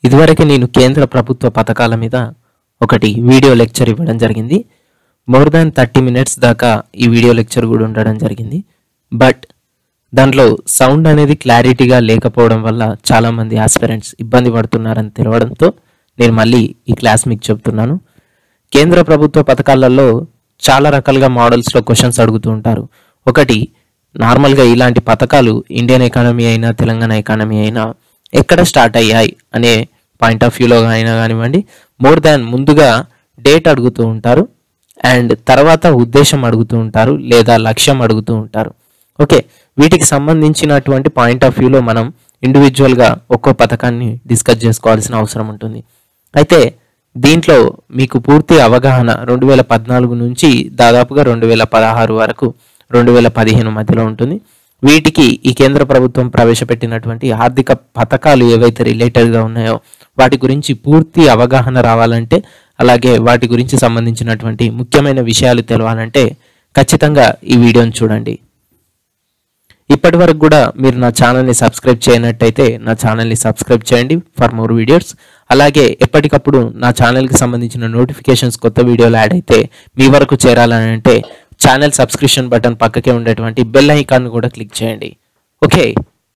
ఇదివరకు నేను కేంద్ర ప్రభుత్వ పథకాల మీద ఒకటి వీడియో లెక్చర్ ఇవ్వడం జరిగింది మోర్ దాన్ థర్టీ మినిట్స్ దాకా ఈ వీడియో లెక్చర్ కూడా ఉండడం జరిగింది బట్ దాంట్లో సౌండ్ అనేది క్లారిటీగా లేకపోవడం వల్ల చాలామంది ఆస్పిరెంట్స్ ఇబ్బంది పడుతున్నారని తెలవడంతో నేను మళ్ళీ ఈ క్లాస్ మీకు చెప్తున్నాను కేంద్ర ప్రభుత్వ పథకాలలో చాలా రకాలుగా మోడల్స్లో క్వశ్చన్స్ అడుగుతూ ఉంటారు ఒకటి నార్మల్గా ఇలాంటి పథకాలు ఇండియన్ ఎకానమీ అయినా తెలంగాణ ఎకానమీ అయినా ఎక్కడ స్టార్ట్ అయ్యాయి అనే పాయింట్ ఆఫ్ వ్యూలో అయినా కానివ్వండి మోర్ దాన్ ముందుగా డేట్ అడుగుతూ ఉంటారు అండ్ తర్వాత ఉద్దేశం అడుగుతూ ఉంటారు లేదా లక్ష్యం అడుగుతూ ఉంటారు ఓకే వీటికి సంబంధించినటువంటి పాయింట్ ఆఫ్ వ్యూలో మనం ఇండివిజువల్గా ఒక్కో పథకాన్ని డిస్కస్ చేసుకోవాల్సిన అవసరం ఉంటుంది అయితే దీంట్లో మీకు పూర్తి అవగాహన రెండు వేల పద్నాలుగు నుంచి దాదాపుగా రెండు వేల పదహారు వరకు రెండు వేల పదిహేను మధ్యలో ఉంటుంది వీటికి ఈ కేంద్ర ప్రభుత్వం ప్రవేశపెట్టినటువంటి ఆర్థిక పథకాలు ఏవైతే రిలేటెడ్గా ఉన్నాయో వాటి గురించి పూర్తి అవగాహన రావాలంటే అలాగే వాటి గురించి సంబంధించినటువంటి ముఖ్యమైన విషయాలు తెలవాలంటే ఖచ్చితంగా ఈ వీడియోని చూడండి ఇప్పటి వరకు కూడా మీరు నా ఛానల్ని సబ్స్క్రైబ్ చేయనట్టయితే నా ఛానల్ని సబ్స్క్రైబ్ చేయండి ఫర్ మోర్ వీడియోస్ అలాగే ఎప్పటికప్పుడు నా ఛానల్కి సంబంధించిన నోటిఫికేషన్స్ కొత్త వీడియోలు యాడ్ అయితే మీ వరకు చేరాలని అంటే ఛానల్ సబ్స్క్రిప్షన్ బటన్ పక్కకే ఉండేటువంటి బెల్ ఐకాన్ కూడా క్లిక్ చేయండి okay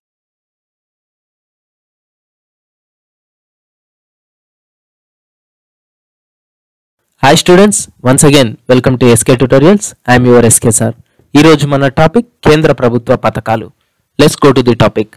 hi students once again welcome to SK tutorials I'm your SK sir ఈరోజు మన టాపిక్ కేంద్ర ప్రభుత్వ పథకాలు let's go to the topic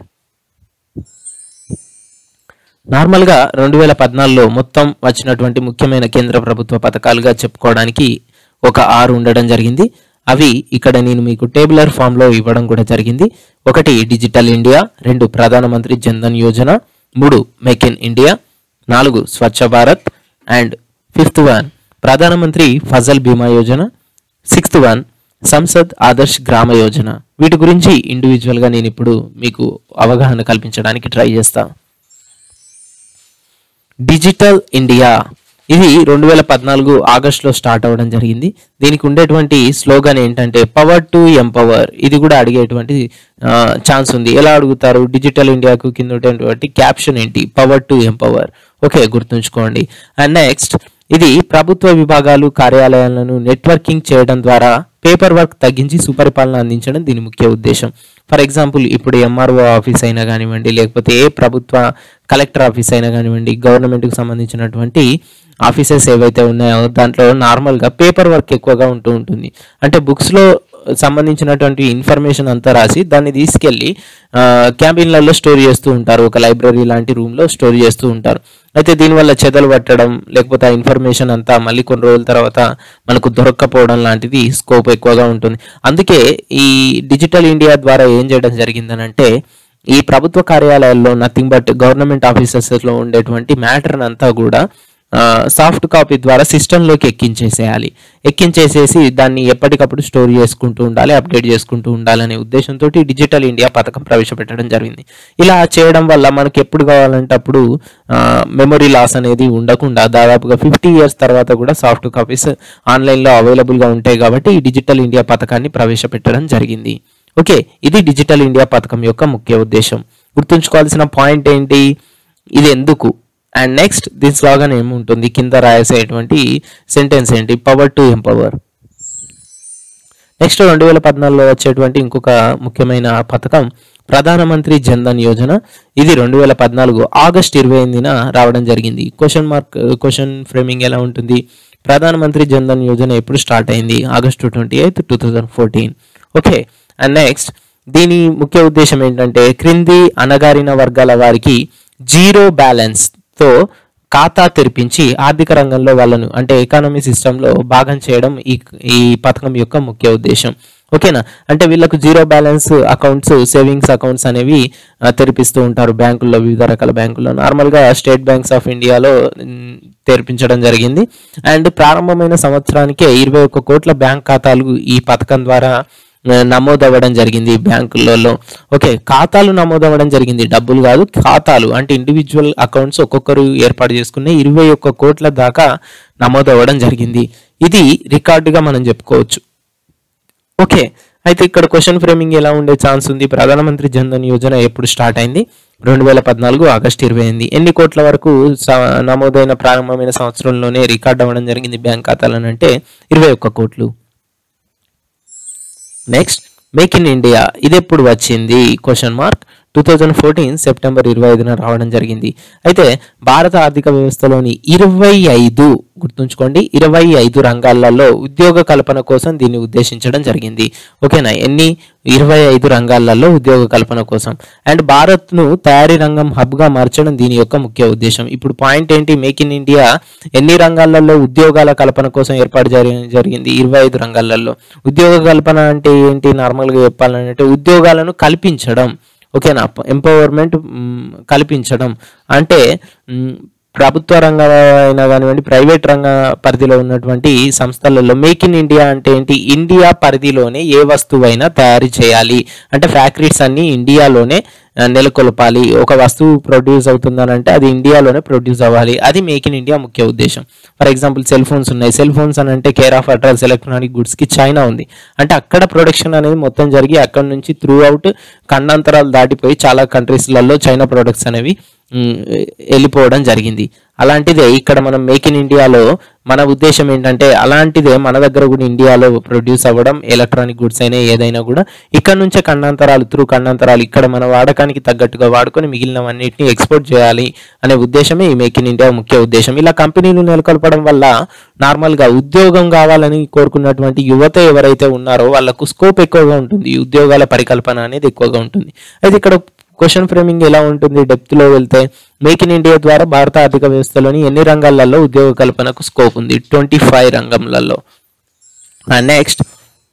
నార్మల్గా రెండు వేల పద్నాలుగులో మొత్తం వచ్చినటువంటి ముఖ్యమైన కేంద్ర ప్రభుత్వ పథకాలుగా చెప్పుకోవడానికి ఒక ఆరు ఉండడం జరిగింది అవి ఇక్కడ నేను మీకు టేబులర్ ఫామ్లో ఇవ్వడం కూడా జరిగింది ఒకటి డిజిటల్ ఇండియా రెండు ప్రధానమంత్రి జన్ధన్ యోజన మూడు మేక్ ఇన్ ఇండియా నాలుగు Swachh Bharat and fifth one Pradhan Mantri Fasal Bima Yojana sixth one Sansad Adarsh Gram Yojana వీటి గురించి ఇండివిజువల్గా నేను ఇప్పుడు మీకు అవగాహన కల్పించడానికి ట్రై చేస్తా డిజిటల్ ఇండియా ఇది రెండు వేల పద్నాలుగు ఆగస్టులో స్టార్ట్ అవ్వడం జరిగింది దీనికి ఉండేటువంటి స్లోగన్ ఏంటంటే పవర్ టు ఎంపవర్ ఇది కూడా అడిగేటువంటి ఛాన్స్ ఉంది ఎలా అడుగుతారు డిజిటల్ ఇండియాకు కింద ఉండేటువంటి క్యాప్షన్ ఏంటి పవర్ టు ఎంపవర్ ఓకే గుర్తుంచుకోండి అండ్ నెక్స్ట్ ఇది ప్రభుత్వ విభాగాలు కార్యాలయాలను నెట్వర్కింగ్ చేయడం ద్వారా పేపర్ వర్క్ తగ్గించి సుపరిపాలన అందించడం దీని ముఖ్య ఉద్దేశం ఫర్ ఎగ్జాంపుల్ ఇప్పుడు ఎంఆర్ఓ ఆఫీస్ అయినా కానివ్వండి లేకపోతే ఏ ప్రభుత్వ కలెక్టర్ ఆఫీస్ అయినా కానివ్వండి గవర్నమెంట్కి సంబంధించినటువంటి ఆఫీసెస్ ఏవైతే ఉన్నాయో దాంట్లో నార్మల్గా పేపర్ వర్క్ ఎక్కువగా ఉంటూ ఉంటుంది అంటే బుక్స్లో సంబంధించినటువంటి ఇన్ఫర్మేషన్ అంతా రాసి దాన్ని తీసుకెళ్ళి క్యాబిన్లలో స్టోర్ చేస్తూ ఉంటారు ఒక లైబ్రరీ లాంటి రూమ్లో స్టోర్ చేస్తూ ఉంటారు అయితే దీనివల్ల చెదలు పట్టడం లేకపోతే ఆ ఇన్ఫర్మేషన్ అంతా మళ్ళీ కొన్ని రోజుల తర్వాత మనకు దొరక్కపోవడం లాంటిది స్కోప్ ఎక్కువగా ఉంటుంది అందుకే ఈ డిజిటల్ ఇండియా ద్వారా ఏం చేయడం జరిగిందనంటే ఈ ప్రభుత్వ కార్యాలయాల్లో నథింగ్ బట్ గవర్నమెంట్ ఆఫీసెస్లో ఉండేటువంటి మ్యాటర్ అంతా కూడా సాఫ్ట్ కాపీ ద్వారా సిస్టంలోకి ఎక్కించేసేయాలి ఎక్కించేసేసి దాన్ని ఎప్పటికప్పుడు స్టోర్ చేసుకుంటూ ఉండాలి అప్డేట్ చేసుకుంటూ ఉండాలనే ఉద్దేశంతో డిజిటల్ ఇండియా పథకం ప్రవేశపెట్టడం జరిగింది ఇలా చేయడం వల్ల మనకి ఎప్పుడు కావాలంటే అప్పుడు మెమొరీ లాస్ అనేది ఉండకుండా దాదాపుగా ఫిఫ్టీ ఇయర్స్ తర్వాత కూడా సాఫ్ట్ కాపీస్ ఆన్లైన్లో అవైలబుల్గా ఉంటాయి కాబట్టి ఈ డిజిటల్ ఇండియా పథకాన్ని ప్రవేశపెట్టడం జరిగింది ఓకే ఇది డిజిటల్ ఇండియా పథకం యొక్క ముఖ్య ఉద్దేశం గుర్తుంచుకోవాల్సిన పాయింట్ ఏంటి ఇది ఎందుకు అండ్ నెక్స్ట్ దీని స్లోగన్ ఏముంటుంది కింద రాసేటువంటి సెంటెన్స్ ఏంటి పవర్ టు ఎంపవర్ నెక్స్ట్ రెండు వేల పద్నాలుగులో వచ్చేటువంటి ఇంకొక ముఖ్యమైన పథకం ప్రధానమంత్రి జన్ధన్ యోజన ఇది రెండు వేల పద్నాలుగు ఆగస్ట్ ఇరవై ఎనిమిదిన రావడం జరిగింది క్వశ్చన్ మార్క్ క్వశ్చన్ ఫ్రేమింగ్ ఎలా ఉంటుంది ప్రధానమంత్రి జన్ధన్ యోజన ఎప్పుడు స్టార్ట్ అయింది August twenty eighth two thousand fourteen okay and next దీని ముఖ్య ఉద్దేశం ఏంటంటే క్రింది అణగారిన వర్గాల వారికి జీరో బ్యాలెన్స్ తో ఖాతా తెరిపించి ఆర్థిక రంగంలో వాళ్ళను అంటే ఎకానమీ సిస్టంలో భాగం చేయడం ఈ ఈ పథకం యొక్క ముఖ్య ఉద్దేశం ఓకేనా అంటే వీళ్ళకు zero balance accounts savings accounts అనేవి ఆ, తెరిపిస్తూ ఉంటారు బ్యాంకుల్లో వివిధ రకాల బ్యాంకుల్లో నార్మల్గా స్టేట్ బ్యాంక్స్ ఆఫ్ ఇండియాలో మ్, తెరిపించడం జరిగింది అండ్ ప్రారంభమైన సంవత్సరానికే ఇరవై ఒక్క కోట్ల బ్యాంక్ ఖాతాలు ఈ పథకం ద్వారా ఆ, నమోదవ్వడం జరిగింది బ్యాంకులలో ఓకే ఖాతాలు నమోదవ్వడం జరిగింది డబ్బులు కాదు ఖాతాలు అంటే ఇండివిజువల్ అకౌంట్స్ ఒక్కొక్కరు ఏర్పాటు చేసుకునే ఇరవై ఒక్క కోట్ల దాకా నమోదవ్వడం జరిగింది ఇది రికార్డుగా మనం చెప్పుకోవచ్చు ఓకే అయితే ఇక్కడ క్వశ్చన్ ఫ్రేమింగ్ ఎలా ఉండే ఛాన్స్ ఉంది ప్రధానమంత్రి జన్ధన్ యోజన ఎప్పుడు స్టార్ట్ అయింది రెండు వేల పద్నాలుగు ఆగస్టు ఇరవై ఎనిమిది ఎన్ని కోట్ల వరకు స- నమోదైన ప్రారంభమైన సంవత్సరంలోనే రికార్డ్ అవ్వడం జరిగింది బ్యాంక్ ఖాతాలను అంటే ఇరవై ఒక్క కోట్లు నెక్స్ట్ మేక్ ఇన్ ఇండియా ఇది ఎప్పుడు వచ్చింది question mark two thousand fourteen September ఇరవై ఐదున రావడం జరిగింది అయితే భారత ఆర్థిక వ్యవస్థలోని ఇరవై ఐదు గుర్తుంచుకోండి ఇరవై ఐదు రంగాలలో ఉద్యోగ కల్పన కోసం దీన్ని ఉద్దేశించడం జరిగింది ఓకేనా ఎన్ని ఇరవై ఐదు రంగాలలో ఉద్యోగ కల్పన కోసం అండ్ భారత్ను తయారీ రంగం హబ్గా మార్చడం దీని యొక్క ముఖ్య ఉద్దేశం ఇప్పుడు పాయింట్ ఏంటి మేక్ ఇన్ ఇండియా ఎన్ని రంగాలలో ఉద్యోగాల కల్పన కోసం ఏర్పాటు జరి- జరిగింది ఇరవై ఐదు రంగాలలో ఉద్యోగ కల్పన అంటే ఏంటి నార్మల్గా చెప్పాలంటే ఉద్యోగాలను కల్పించడం ఓకేనా ఎంపవర్మెంట్ కల్పించడం అంటే మ్, ప్రభుత్వ రంగం అయినా కానివ్వండి ప్రైవేట్ రంగ పరిధిలో ఉన్నటువంటి సంస్థలలో మేక్ ఇన్ ఇండియా అంటే ఏంటి ఇండియా పరిధిలోనే ఏ వస్తువైనా తయారు చేయాలి అంటే ఫ్యాక్టరీస్ అన్ని ఇండియాలోనే ఆ, నెలకొల్పాలి ఒక వస్తువు ప్రొడ్యూస్ అవుతుందని అంటే అది ఇండియాలోనే ప్రొడ్యూస్ అవ్వాలి అది మేక్ ఇన్ ఇండియా ముఖ్య ఉద్దేశం ఫర్ ఎగ్జాంపుల్ సెల్ ఫోన్స్ ఉన్నాయి సెల్ ఫోన్స్ అని అంటే care of address electronic goods కి చైనా ఉంది అంటే అక్కడ ప్రొడక్షన్ అనేది మొత్తం జరిగి అక్కడ నుంచి త్రూ అవుట్ ఖండాంతరాలు దాటిపోయి చాలా కంట్రీస్లలో చైనా ప్రొడక్ట్స్ అనేవి మ్, వెళ్ళిపోవడం జరిగింది అలాంటిదే ఇక్కడ మనం మేక్ ఇన్ ఇండియాలో మన ఉద్దేశం ఏంటంటే అలాంటిదే మన దగ్గర కూడా ఇండియాలో ప్రొడ్యూస్ అవ్వడం ఎలక్ట్రానిక్ గుడ్స్ అయినా ఏదైనా కూడా ఇక్కడ నుంచే ఖండాంతరాలు త్రూ ఖండాంతరాలు ఇక్కడ మన వాడకానికి తగ్గట్టుగా వాడుకొని మిగిలినవన్నిటిని ఎక్స్పోర్ట్ చేయాలి అనే ఉద్దేశమే ఈ మేక్ ఇన్ ఇండియా ముఖ్య ఉద్దేశం ఇలా కంపెనీలు నెలకొల్పడం వల్ల నార్మల్గా ఉద్యోగం కావాలని కోరుకున్నటువంటి యువత ఎవరైతే ఉన్నారో వాళ్ళకు స్కోప్ ఎక్కువగా ఉంటుంది ఈ ఉద్యోగాల పరికల్పన అనేది ఎక్కువగా ఉంటుంది అయితే ఇక్కడ క్వశ్చన్ ఫ్రేమింగ్ ఎలా ఉంటుంది డెప్త్ లో వెళ్తే మేక్ ఇన్ ఇండియా ద్వారా భారత ఆర్థిక వ్యవస్థలోని ఎన్ని రంగాలలో ఉద్యోగ కల్పనకు స్కోప్ ఉంది ట్వంటీ ఫైవ్ రంగంలలో నెక్స్ట్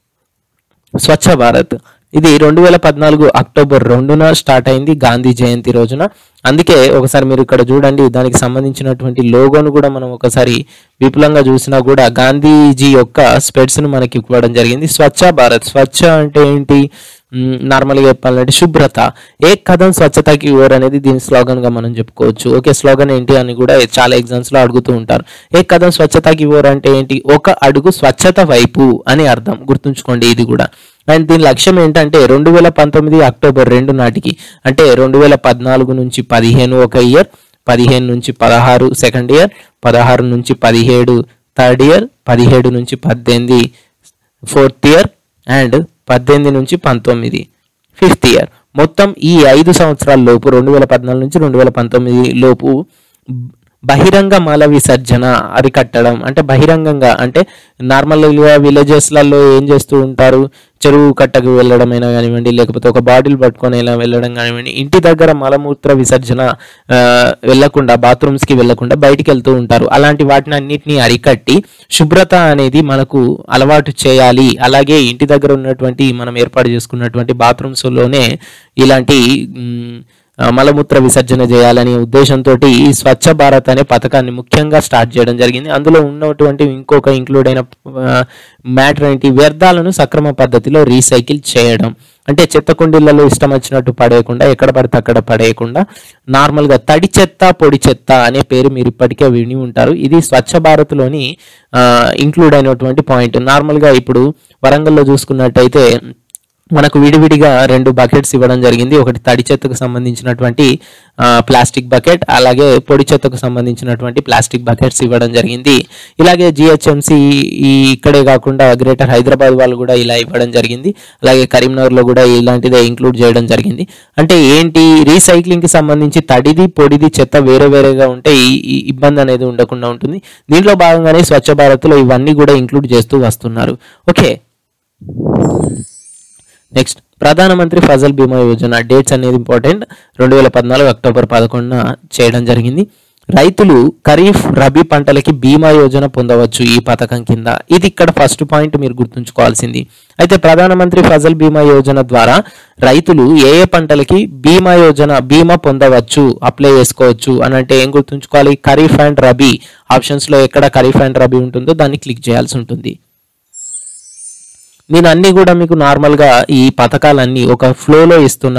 స్వచ్ఛ భారత్ ఇది రెండు వేల పద్నాలుగు అక్టోబర్ రెండున స్టార్ట్ అయింది గాంధీ జయంతి రోజున అందుకే ఒకసారి మీరు ఇక్కడ చూడండి దానికి సంబంధించినటువంటి లోగోను కూడా మనం ఒకసారి విపులంగా చూసినా కూడా గాంధీజీ యొక్క స్పెడ్స్ ను మనకి ఇవ్వడం జరిగింది స్వచ్ఛ భారత్ స్వచ్ఛ అంటే ఏంటి మ్, నార్మల్గా చెప్పాలంటే శుభ్రత ఏ కథం స్వచ్ఛతకి ఓర్ అనేది దీని స్లోగన్ గా మనం చెప్పుకోవచ్చు ఓకే స్లోగన్ ఏంటి అని కూడా చాలా ఎగ్జామ్స్ లో అడుగుతూ ఉంటారు ఏ కథం స్వచ్ఛతకి ఓర్ అంటే ఏంటి ఒక అడుగు స్వచ్ఛత వైపు అని అర్థం గుర్తుంచుకోండి ఇది కూడా అండ్ దీని లక్ష్యం ఏంటంటే రెండు వేల పంతొమ్మిది అక్టోబర్ రెండు నాటికి అంటే రెండు వేల పద్నాలుగు నుంచి పదిహేను ఒక ఇయర్ పదిహేను నుంచి పదహారు సెకండ్ ఇయర్ పదహారు నుంచి పదిహేడు థర్డ్ ఇయర్ పదిహేడు నుంచి పద్దెనిమిది ఫోర్త్ ఇయర్ అండ్ పద్దెనిమిది నుంచి పంతొమ్మిది ఫిఫ్త్ ఇయర్ మొత్తం ఈ ఐదు సంవత్సరాల లోపు రెండు వేల పద్నాలుగు నుంచి రెండు వేల పంతొమ్మిది లోపు బహిరంగ మల విసర్జన అరికట్టడం అంటే బహిరంగంగా అంటే నార్మల్గా విలేజెస్లలో ఏం చేస్తూ ఉంటారు చెరువు కట్టకు వెళ్ళడమైనా కానివ్వండి లేకపోతే ఒక బాటిల్ పట్టుకొని ఇలా వెళ్ళడం కానివ్వండి ఇంటి దగ్గర మలమూత్ర విసర్జన ఆ, వెళ్ళకుండా బాత్రూమ్స్కి వెళ్ళకుండా బయటికి వెళ్తూ ఉంటారు అలాంటి వాటిని అన్నిటిని అరికట్టి శుభ్రత అనేది మనకు అలవాటు చేయాలి అలాగే ఇంటి దగ్గర ఉన్నటువంటి మనం ఏర్పాటు చేసుకున్నటువంటి బాత్రూమ్స్లోనే ఇలాంటి మ్, ఆ, మలమూత్ర విసర్జన చేయాలనే ఉద్దేశంతో ఈ స్వచ్ఛ భారత్ అనే పథకాన్ని ముఖ్యంగా స్టార్ట్ చేయడం జరిగింది అందులో ఉన్నటువంటి ఇంకొక ఇంక్లూడ్ అయిన మ్యాటర్ ఏంటి వ్యర్థాలను సక్రమ పద్ధతిలో రీసైకిల్ చేయడం అంటే చెత్త కుండీలలో ఇష్టం వచ్చినట్టు పడేయకుండా ఎక్కడ పడితే అక్కడ పడేయకుండా నార్మల్గా తడి చెత్త పొడి చెత్త అనే పేరు మీరు ఇప్పటికే విని ఉంటారు ఇది స్వచ్ఛ భారత్లోని ఇంక్లూడ్ అయినటువంటి పాయింట్ నార్మల్గా ఇప్పుడు వరంగల్లో చూసుకున్నట్టయితే మనకు విడివిడిగా రెండు బకెట్స్ ఇవ్వడం జరిగింది ఒకటి తడి చెత్తకు సంబంధించినటువంటి ఆ, ప్లాస్టిక్ బకెట్ అలాగే పొడి చెత్తకు సంబంధించినటువంటి ప్లాస్టిక్ బకెట్స్ ఇవ్వడం జరిగింది ఇలాగే జిహెచ్ఎంసి ఈ ఇక్కడే కాకుండా గ్రేటర్ హైదరాబాద్ వాళ్ళు కూడా ఇలా ఇవ్వడం జరిగింది అలాగే కరీంనగర్లో కూడా ఇలాంటిదే ఇంక్లూడ్ చేయడం జరిగింది అంటే ఏంటి రీసైక్లింగ్ కి సంబంధించి తడిది పొడిది చెత్త వేరే వేరేగా ఉంటే ఈ ఈ ఇబ్బంది అనేది ఉండకుండా ఉంటుంది దీంట్లో భాగంగానే స్వచ్ఛ భారత్లో ఇవన్నీ కూడా ఇంక్లూడ్ చేస్తూ వస్తున్నారు ఓకే నెక్స్ట్ ప్రధానమంత్రి ఫసల్ బీమా యోజన డేట్స్ అనేది ఇంపార్టెంట్ రెండు వేల పద్నాలుగు అక్టోబర్ పదకొండున చేయడం జరిగింది రైతులు ఖరీఫ్ రబీ పంటలకి బీమా యోజన పొందవచ్చు ఈ పథకం కింద ఇది ఇక్కడ ఫస్ట్ పాయింట్ మీరు గుర్తుంచుకోవాల్సింది అయితే ప్రధానమంత్రి ఫసల్ బీమా యోజన ద్వారా రైతులు ఏ ఏ పంటలకి బీమా యోజన బీమా పొందవచ్చు అప్లై చేసుకోవచ్చు అని అంటే ఏం గుర్తుంచుకోవాలి ఖరీఫ్ అండ్ రబీ ఆప్షన్స్ లో ఎక్కడ ఖరీఫ్ అండ్ రబీ ఉంటుందో దాన్ని క్లిక్ చేయాల్సి ఉంటుంది నేను అన్ని కూడా మీకు నార్మల్గా ఈ పథకాలన్నీ ఒక ఫ్లోలో ఇస్తున్నాను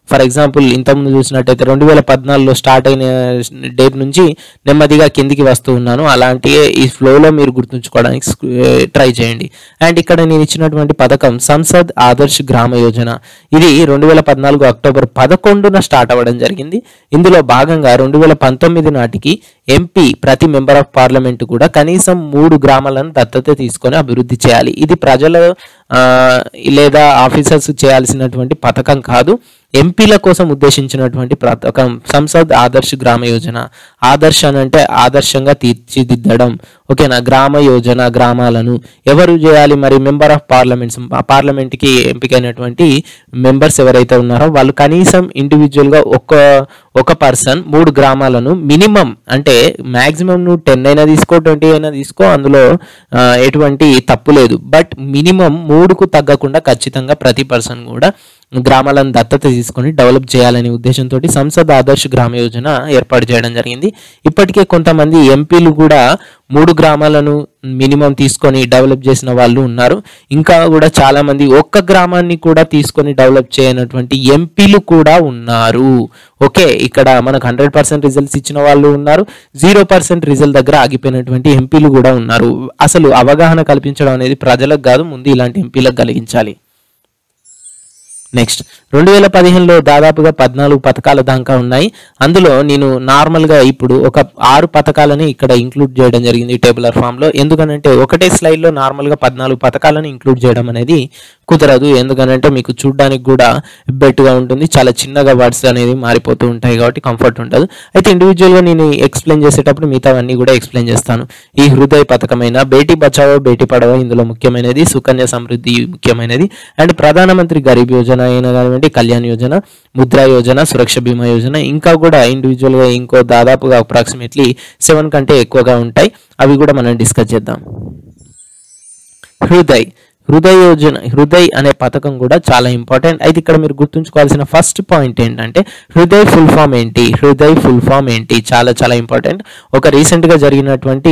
ఫర్ ఎగ్జాంపుల్ ఇంతకుముందు చూసినట్టయితే రెండు వేల పద్నాలుగులో స్టార్ట్ అయిన డేట్ నుంచి నెమ్మదిగా కిందికి వస్తూ ఉన్నాను అలాంటి ఈ ఫ్లోలో మీరు గుర్తుంచుకోవడానికి ట్రై చేయండి అండ్ ఇక్కడ నేను ఇచ్చినటువంటి పథకం సంసద్ ఆదర్శ్ గ్రామ యోజన ఇది రెండు వేల పద్నాలుగు అక్టోబర్ పదకొండున స్టార్ట్ అవ్వడం జరిగింది ఇందులో భాగంగా రెండు వేల పంతొమ్మిది నాటికి ఎంపీ ప్రతి మెంబర్ ఆఫ్ పార్లమెంట్ కూడా కనీసం మూడు గ్రామాలను దత్తత తీసుకొని అభివృద్ధి చేయాలి ఇది ప్రజల ఆ, లేదా ఆఫీసర్స్ చేయాల్సినటువంటి పథకం కాదు ఎంపీల కోసం ఉద్దేశించినటువంటి పథకం సంసద్ ఆదర్శ్ గ్రామ యోజన ఆదర్శ్ అని అంటే ఆదర్శంగా తీర్చిదిద్దడం ఓకేనా గ్రామ యోజన గ్రామాలను ఎవరు చేయాలి మరి మెంబర్ ఆఫ్ పార్లమెంట్స్ పార్లమెంట్కి ఎంపికైనటువంటి మెంబర్స్ ఎవరైతే ఉన్నారో వాళ్ళు కనీసం ఇండివిజువల్గా ఒక్క ఒక పర్సన్ మూడు గ్రామాలను మినిమం అంటే మాక్సిమం నువ్వు టెన్ అయినా తీసుకో ట్వంటీ అయినా తీసుకో అందులో ఆ, ఎటువంటి తప్పు లేదు బట్ మినిమం మూడుకు తగ్గకుండా ఖచ్చితంగా ప్రతి పర్సన్ కూడా గ్రామాలను దత్తత తీసుకొని డెవలప్ చేయాలనే ఉద్దేశంతో సంసద్ ఆదర్శ్ గ్రామ యోజన ఏర్పాటు చేయడం జరిగింది ఇప్పటికే కొంతమంది ఎంపీలు కూడా మూడు గ్రామాలను మినిమం తీసుకొని డెవలప్ చేసిన వాళ్ళు ఉన్నారు ఇంకా కూడా చాలా మంది ఒక్క గ్రామాన్ని కూడా తీసుకొని డెవలప్ చేయనటువంటి ఎంపీలు కూడా ఉన్నారు ఓకే ఇక్కడ మనకు హండ్రెడ్ పర్సెంట్ రిజల్ట్స్ ఇచ్చిన వాళ్ళు ఉన్నారు జీరో పర్సెంట్ రిజల్ట్ దగ్గర ఆగిపోయినటువంటి ఎంపీలు కూడా ఉన్నారు అసలు అవగాహన కల్పించడం అనేది ప్రజలకు కాదు ముందు ఇలాంటి ఎంపీలకు కలిగించాలి నెక్స్ట్ రెండు వేల పదిహేనులో దాదాపుగా పద్నాలుగు పథకాల దాకా ఉన్నాయి అందులో నేను నార్మల్గా ఇప్పుడు ఒక ఆరు పథకాలని ఇక్కడ ఇంక్లూడ్ చేయడం జరిగింది ఈ టేబులర్ ఫామ్లో ఎందుకనంటే ఒకటే స్లైడ్లో నార్మల్గా పద్నాలుగు పథకాలను ఇంక్లూడ్ చేయడం అనేది కుదరదు ఎందుకనంటే మీకు చూడడానికి కూడా బెట్గా ఉంటుంది చాలా చిన్నగా వర్డ్స్ అనేది మారిపోతూ ఉంటాయి కాబట్టి కంఫర్ట్ ఉండదు అయితే ఇండివిజువల్గా నేను ఎక్స్ప్లెయిన్ చేసేటప్పుడు మిగతావన్నీ కూడా ఎక్స్ప్లెయిన్ చేస్తాను ఈ హృదయ పథకమైన బేటీ బచావో బేటీ పడవో ఇందులో ముఖ్యమైనది సుకన్య సమృద్ధి ముఖ్యమైనది అండ్ ప్రధానమంత్రి గరీబ్ యోజన అయినా కానివ్వండి కళ్యాణ్ యోజన ముద్రా యోజన సురక్ష బీమా యోజన ఇంకా కూడా ఇండివిజువల్గా ఇంకో దాదాపుగా అప్రాక్సిమేట్లీ సెవెన్ కంటే ఎక్కువగా ఉంటాయి అవి కూడా మనం డిస్కస్ చేద్దాం హృదయ్ హృదయ యోజన హృదయ్ అనే పథకం కూడా చాలా ఇంపార్టెంట్ అయితే ఇక్కడ మీరు గుర్తుంచుకోవాల్సిన ఫస్ట్ పాయింట్ ఏంటంటే హృదయ్ ఫుల్ ఫామ్ ఏంటి హృదయ్ ఫుల్ ఫామ్ ఏంటి చాలా చాలా ఇంపార్టెంట్ ఒక రీసెంట్గా జరిగినటువంటి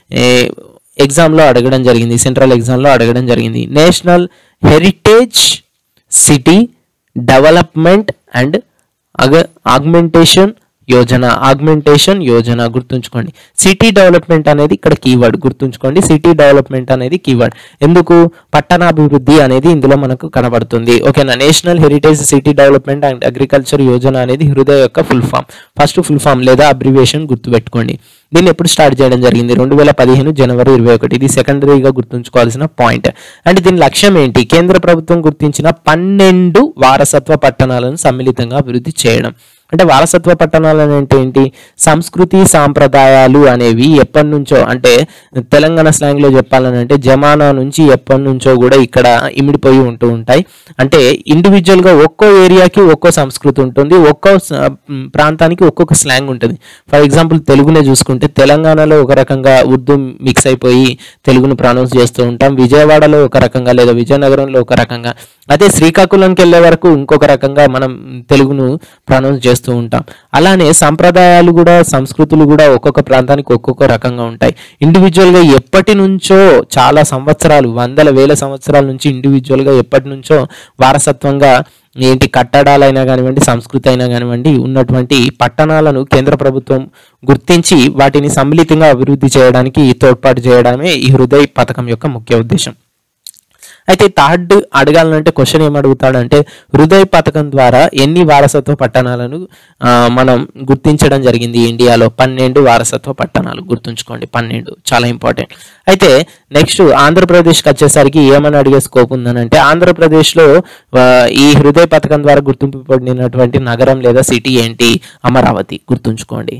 ఎగ్జామ్లో అడగడం జరిగింది సెంట్రల్ ఎగ్జామ్లో అడగడం జరిగింది national heritage city development and అగ ఆగ్మెంటేషన్ యోజన ఆగ్మెంటేషన్ యోజన గుర్తుంచుకోండి సిటీ డెవలప్మెంట్ అనేది ఇక్కడ కీవర్డ్ గుర్తుంచుకోండి సిటీ డెవలప్మెంట్ అనేది కీవర్డ్ ఎందుకు పట్టణాభివృద్ధి అనేది ఇందులో మనకు కనబడుతుంది ఓకేనా national heritage city development and agriculture Yojana అనేది హృదయ యొక్క full form first full form లేదా అబ్రివేషన్ గుర్తుపెట్టుకోండి దీన్ని ఎప్పుడు స్టార్ట్ చేయడం జరిగింది రెండు వేల పదిహేను జనవరి ఇరవై ఒకటి ఇది సెకండరీగా గుర్తుంచుకోవాల్సిన పాయింట్ అండ్ దీని లక్ష్యం ఏంటి కేంద్ర ప్రభుత్వం గుర్తించిన పన్నెండు వారసత్వ పట్టణాలను సమ్మిళితంగా అభివృద్ధి చేయడం అంటే వారసత్వ పట్టణాలు అంటే ఏంటి సంస్కృతి సాంప్రదాయాలు అనేవి ఎప్పటి నుంచో అంటే తెలంగాణ స్లాంగ్ లో చెప్పాలని అంటే జమానా నుంచి ఎప్పటి నుంచో కూడా ఇక్కడ ఇమిడిపోయి ఉంటూ ఉంటాయి అంటే ఇండివిజువల్ గా ఒక్కో ఏరియాకి ఒక్కో సంస్కృతి ఉంటుంది ఒక్కో స- మ్, ప్రాంతానికి ఒక్కొక్క స్లాంగ్ ఉంటుంది ఫర్ ఎగ్జాంపుల్ తెలుగునే చూసుకుంటే తెలంగాణలో ఒక రకంగా ఉర్దూ మిక్స్ అయిపోయి తెలుగును ప్రొనౌన్స్ చేస్తూ ఉంటాం విజయవాడలో ఒక రకంగా లేదా విజయనగరంలో ఒక రకంగా అదే శ్రీకాకుళంకి వెళ్ళే వరకు ఇంకొక రకంగా మనం తెలుగును ప్రొనౌన్స్ చేస్తూ ఉంటాం అలానే సంప్రదాయాలు కూడా సంస్కృతులు కూడా ఒక్కొక్క ప్రాంతానికి ఒక్కొక్క రకంగా ఉంటాయి ఇండివిజువల్గా ఎప్పటి నుంచో చాలా సంవత్సరాలు వందల వేల సంవత్సరాల నుంచి ఇండివిజువల్గా ఎప్పటి నుంచో వారసత్వంగా ఏంటి కట్టడాలైనా కానివ్వండి సంస్కృతి అయినా కానివ్వండి ఉన్నటువంటి పట్టణాలను కేంద్ర ప్రభుత్వం గుర్తించి వాటిని సమ్మిళితంగా అభివృద్ధి చేయడానికి తోడ్పాటు చేయడమే ఈ హృదయ్ పథకం యొక్క ముఖ్య ఉద్దేశం అయితే థర్డ్ అడగాలంటే క్వశ్చన్ ఏం అడుగుతాడంటే హృదయ పథకం ద్వారా ఎన్ని వారసత్వ పట్టణాలను ఆ, మనం గుర్తించడం జరిగింది ఇండియాలో పన్నెండు వారసత్వ పట్టణాలు గుర్తుంచుకోండి పన్నెండు చాలా ఇంపార్టెంట్ అయితే నెక్స్ట్ ఆంధ్రప్రదేశ్కి వచ్చేసరికి ఏమని అడిగే స్కోప్ ఉందనంటే ఆంధ్రప్రదేశ్లో ఆ, ఈ హృదయ పథకం ద్వారా గుర్తింపు పొందినటువంటి నగరం లేదా సిటీ ఏంటి అమరావతి గుర్తుంచుకోండి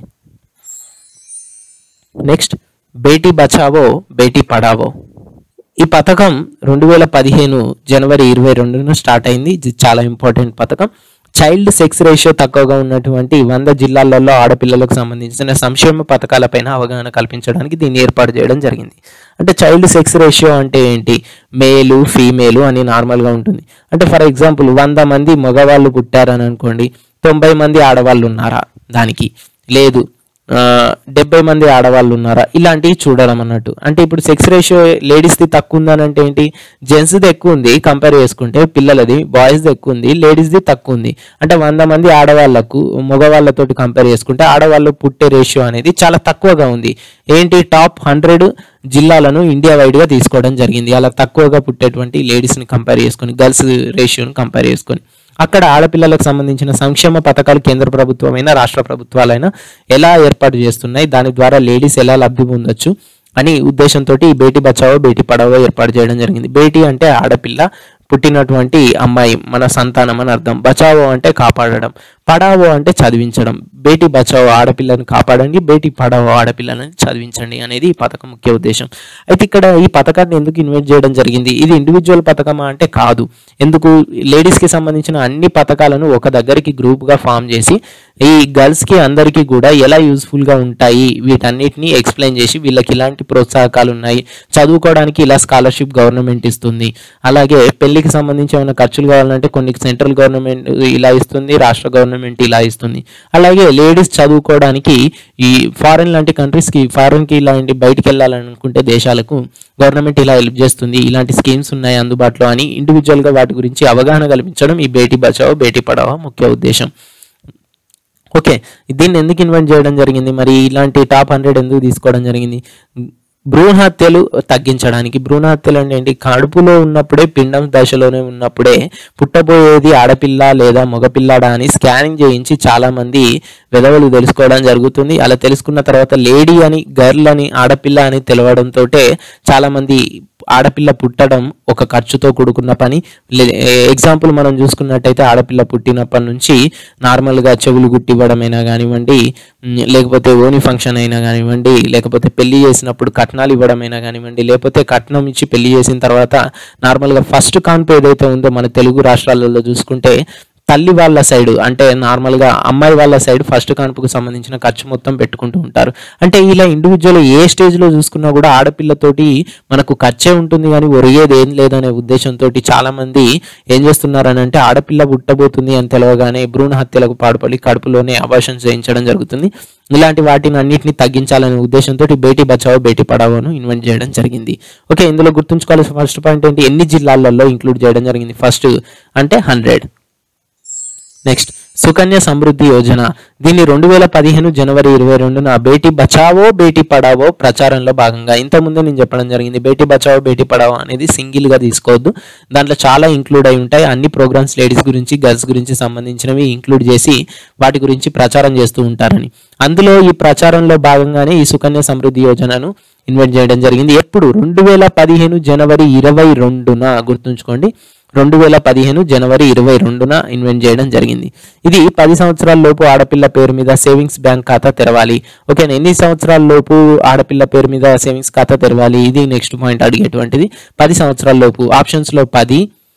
నెక్స్ట్ బేటీ బచావో బేటీ పడావో ఈ పథకం రెండు వేల పదిహేను జనవరి ఇరవై రెండున స్టార్ట్ అయింది ఇది చాలా ఇంపార్టెంట్ పథకం చైల్డ్ సెక్స్ రేషియో తక్కువగా ఉన్నటువంటి వంద జిల్లాలలో ఆడపిల్లలకు సంబంధించిన సంక్షేమ పథకాలపైన అవగాహన కల్పించడానికి దీన్ని ఏర్పాటు చేయడం జరిగింది అంటే చైల్డ్ సెక్స్ రేషియో అంటే ఏంటి మేలు ఫీమేలు అని నార్మల్గా ఉంటుంది అంటే ఫర్ ఎగ్జాంపుల్ వంద మంది మగవాళ్ళు పుట్టారని అనుకోండి తొంభై మంది ఆడవాళ్ళు ఉన్నారా దానికి లేదు ఆ, డెబ్బై మంది ఆడవాళ్ళు ఉన్నారా ఇలాంటివి చూడడం అన్నట్టు అంటే ఇప్పుడు సెక్స్ రేషియో లేడీస్ది తక్కువ ఉందని అంటే ఏంటి జెంట్స్ది ఎక్కువ ఉంది కంపేర్ చేసుకుంటే పిల్లలది బాయ్స్ది ఎక్కువ ఉంది లేడీస్ది తక్కువ ఉంది అంటే వంద మంది ఆడవాళ్లకు మగవాళ్ళతోటి కంపేర్ చేసుకుంటే ఆడవాళ్ళు పుట్టే రేషియో అనేది చాలా తక్కువగా ఉంది ఏంటి టాప్ హండ్రెడ్ జిల్లాలను ఇండియా వైడ్ గా తీసుకోవడం జరిగింది అలా తక్కువగా పుట్టేటువంటి లేడీస్ని కంపేర్ చేసుకొని గర్ల్స్ రేషియోని కంపేర్ చేసుకొని అక్కడ ఆడపిల్లలకు సంబంధించిన సంక్షేమ పథకాలు కేంద్ర ప్రభుత్వమైనా రాష్ట్ర ప్రభుత్వాలైనా ఎలా ఏర్పాటు చేస్తున్నాయి దాని ద్వారా లేడీస్ ఎలా లబ్ధి పొందొచ్చు అని ఉద్దేశంతో ఈ బేటీ బచావో బేటీ పడావో ఏర్పాటు చేయడం జరిగింది బేటీ అంటే ఆడపిల్ల పుట్టినటువంటి అమ్మాయి మన సంతానం అని అర్థం బచావో అంటే కాపాడడం పడావో అంటే చదివించడం బేటీ బచావో ఆడపిల్లని కాపాడండి బేటీ పడావో ఆడపిల్లని చదివించండి అనేది ఈ పథకం ముఖ్య ఉద్దేశం అయితే ఇక్కడ ఈ పథకాన్ని ఎందుకు ఇన్వైట్ చేయడం జరిగింది ఇది ఇండివిజువల్ పథకమా అంటే కాదు ఎందుకు లేడీస్ కి సంబంధించిన అన్ని పథకాలను ఒక దగ్గరికి గ్రూప్ గా ఫామ్ చేసి ఈ గర్ల్స్ కి అందరికీ కూడా ఎలా యూస్ఫుల్ గా ఉంటాయి వీటన్నిటిని ఎక్స్ప్లెయిన్ చేసి వీళ్ళకి ఇలాంటి ప్రోత్సాహకాలు ఉన్నాయి చదువుకోవడానికి ఇలా స్కాలర్షిప్ గవర్నమెంట్ ఇస్తుంది అలాగే పెళ్లికి సంబంధించి ఏమైనా ఖర్చులు కావాలంటే కొన్ని సెంట్రల్ గవర్నమెంట్ ఇలా ఇస్తుంది రాష్ట్ర గవర్నమెంట్ ఇలా ఇస్తుంది అలాగే లేడీస్ చదువుకోవడానికి ఈ ఫారెన్ లాంటి కంట్రీస్ కి ఫారెన్ కి ఇలాంటి బయటికి వెళ్ళాలనుకుంటే దేశాలకు గవర్నమెంట్ ఇలా హెల్ప్ చేస్తుంది ఇలాంటి స్కీమ్స్ ఉన్నాయి అందుబాటులో అని ఇండివిజువల్ గా వాటి గురించి అవగాహన కల్పించడం ఈ బేటీ బచావో బేటీ పడావో ముఖ్య ఉద్దేశం ఓకే దీన్ని ఎందుకు ఇన్వైట్ చేయడం జరిగింది మరి ఇలాంటి టాప్ హండ్రెడ్ ఎందుకు తీసుకోవడం జరిగింది భ్రూణ హత్యలు తగ్గించడానికి భ్రూణ హత్యలు అంటే ఏంటి కడుపులో ఉన్నప్పుడే పిండం దశలోనే ఉన్నప్పుడే పుట్టబోయేది ఆడపిల్ల లేదా మగపిల్లాడా అని స్కానింగ్ చేయించి చాలా మంది విధవలు తెలుసుకోవడం జరుగుతుంది అలా తెలుసుకున్న తర్వాత లేడీ అని గర్ల్ అని ఆడపిల్ల అని తెలవడంతో చాలా మంది ఆడపిల్ల పుట్టడం ఒక ఖర్చుతో కూడుకున్న పని ఎగ్జాంపుల్ మనం చూసుకున్నట్టయితే ఆడపిల్ల పుట్టినప్పటి నుంచి నార్మల్గా చెవులు గుట్టివ్వడమైనా కానివ్వండి ఉమ్, లేకపోతే ఓని ఫంక్షన్ అయినా కానివ్వండి లేకపోతే పెళ్లి చేసినప్పుడు కట్నాలు ఇవ్వడమైనా కానివ్వండి లేకపోతే కట్నం ఇచ్చి పెళ్లి చేసిన తర్వాత నార్మల్గా ఫస్ట్ కాన్పు ఏదైతే ఉందో మన తెలుగు రాష్ట్రాలలో చూసుకుంటే తల్లి వాళ్ళ సైడ్ అంటే నార్మల్గా అమ్మాయి వాళ్ళ సైడ్ ఫస్ట్ కాన్పుకు సంబంధించిన ఖర్చు మొత్తం పెట్టుకుంటూ ఉంటారు అంటే ఇలా ఇండివిజువల్ ఏ స్టేజ్లో చూసుకున్నా కూడా ఆడపిల్లతోటి మనకు ఖర్చే ఉంటుంది కానీ ఒరిగేది ఏం లేదనే ఉద్దేశంతో చాలా మంది ఏం చేస్తున్నారని అంటే ఆడపిల్ల పుట్టబోతుంది అని తెలవగానే భ్రూణ హత్యలకు పాడుపడి కడుపులోనే అబార్షన్ చేయించడం జరుగుతుంది ఇలాంటి వాటిని అన్నింటినీ తగ్గించాలనే ఉద్దేశంతో బేటీ బచావో బేటీ పడావోను ఇన్వెంట్ చేయడం జరిగింది ఓకే ఇందులో గుర్తుంచుకోవాల్సిన ఫస్ట్ పాయింట్ ఏంటి ఎన్ని జిల్లాలలో ఇంక్లూడ్ చేయడం జరిగింది ఫస్ట్ అంటే హండ్రెడ్ నెక్స్ట్ సుకన్య సమృద్ధి యోజన దీన్ని రెండు వేల పదిహేను జనవరి ఇరవై రెండున బేటీ బచావో బేటీ పడావో ప్రచారంలో భాగంగా ఇంతకుముందే నేను చెప్పడం జరిగింది బేటీ బచావో బేటీ పడావో అనేది సింగిల్ గా తీసుకోవద్దు దాంట్లో చాలా ఇంక్లూడ్ అయి ఉంటాయి అన్ని ప్రోగ్రామ్స్ లేడీస్ గురించి గర్ల్స్ గురించి సంబంధించినవి ఇంక్లూడ్ చేసి వాటి గురించి ప్రచారం చేస్తూ ఉంటారని అందులో ఈ ప్రచారంలో భాగంగానే ఈ సుకన్య సమృద్ధి యోజనను ఇన్వైట్ చేయడం జరిగింది ఎప్పుడు రెండు వేల పదిహేను జనవరి ఇరవై రెండున గుర్తుంచుకోండి రెండు వేల పదిహేను జనవరి ఇరవై రెండున ఇన్వెంట్ చేయడం జరిగింది ఇది పది సంవత్సరాల లోపు ఆడపిల్ల పేరు మీద సేవింగ్స్ బ్యాంక్ ఖాతా తెరవాలి ఓకే ఎన్ని సంవత్సరాల లోపు ఆడపిల్ల పేరు మీద సేవింగ్స్ ఖాతా తెరవాలి ఇది నెక్స్ట్ పాయింట్ అడిగేటువంటిది పది సంవత్సరాల లోపు ఆప్షన్స్ లో పది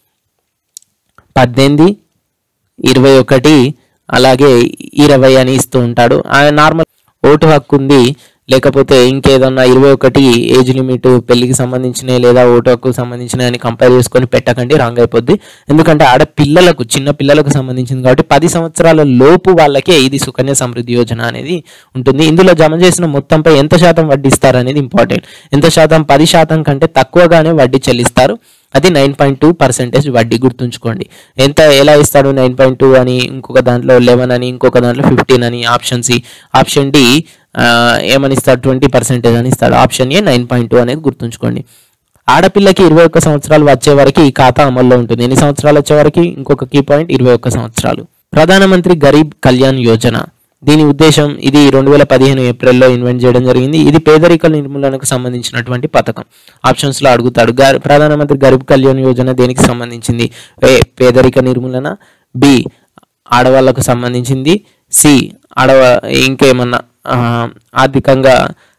పద్దెనిమిది ఇరవై ఒకటి అలాగే ఇరవై అని ఇస్తూ ఉంటాడు ఆ నార్మల్ ఓటు హక్కు ఉంది లేకపోతే ఇంకేదన్నా ఇరవై ఒకటి ఏజ్ లిమిట్ పెళ్లికి సంబంధించిన లేదా ఓటు హక్కు సంబంధించిన అని కంపేర్ చేసుకొని పెట్టకండి రాంగ్ అయిపోద్ది ఎందుకంటే ఆడపిల్లలకు చిన్న పిల్లలకు సంబంధించింది కాబట్టి పది సంవత్సరాల లోపు వాళ్ళకే ఇది సుకన్య సమృద్ధి యోజన అనేది ఉంటుంది ఇందులో జమ చేసిన మొత్తంపై ఎంత శాతం వడ్డీ ఇస్తారు అనేది ఇంపార్టెంట్ ఎంత శాతం పది శాతం కంటే తక్కువగానే వడ్డీ చెల్లిస్తారు అది నైన్ పాయింట్ టూ పర్సెంటేజ్ వడ్డీ గుర్తుంచుకోండి ఎంత ఎలా ఇస్తాడు నైన్ పాయింట్ టూ అని ఇంకొక దాంట్లో లెవెన్ అని ఇంకొక దాంట్లో ఫిఫ్టీన్ అని ఆప్షన్ సి ఆప్షన్ డి ఏమని ఇస్తాడు ట్వంటీ పర్సెంటేజ్ అని ఇస్తాడు option A nine point two అనేది గుర్తుంచుకోండి ఆడపిల్లకి ఇరవై ఒక్క సంవత్సరాలు వచ్చే వరకు ఈ ఖాతా అమల్లో ఉంటుంది ఎన్ని సంవత్సరాలు వచ్చే వరకు ఇంకొక కీ పాయింట్ ఇరవై ఒక్క సంవత్సరాలు ప్రధానమంత్రి గరీబ్ కళ్యాణ్ యోజన దీని ఉద్దేశం ఇది రెండు వేల పదిహేను ఏప్రిల్లో ఇన్వెంట్ చేయడం జరిగింది ఇది పేదరిక నిర్మూలనకు సంబంధించినటువంటి పథకం ఆప్షన్స్ లో అడుగుతాడు గర్- ప్రధానమంత్రి గరీబ్ కళ్యాణ్ యోజన దేనికి సంబంధించింది ఏ పేదరిక నిర్మూలన బి ఆడవాళ్లకు సంబంధించింది సి ఆడవ ఇంకేమన్నా ఆ, ఆర్థికంగా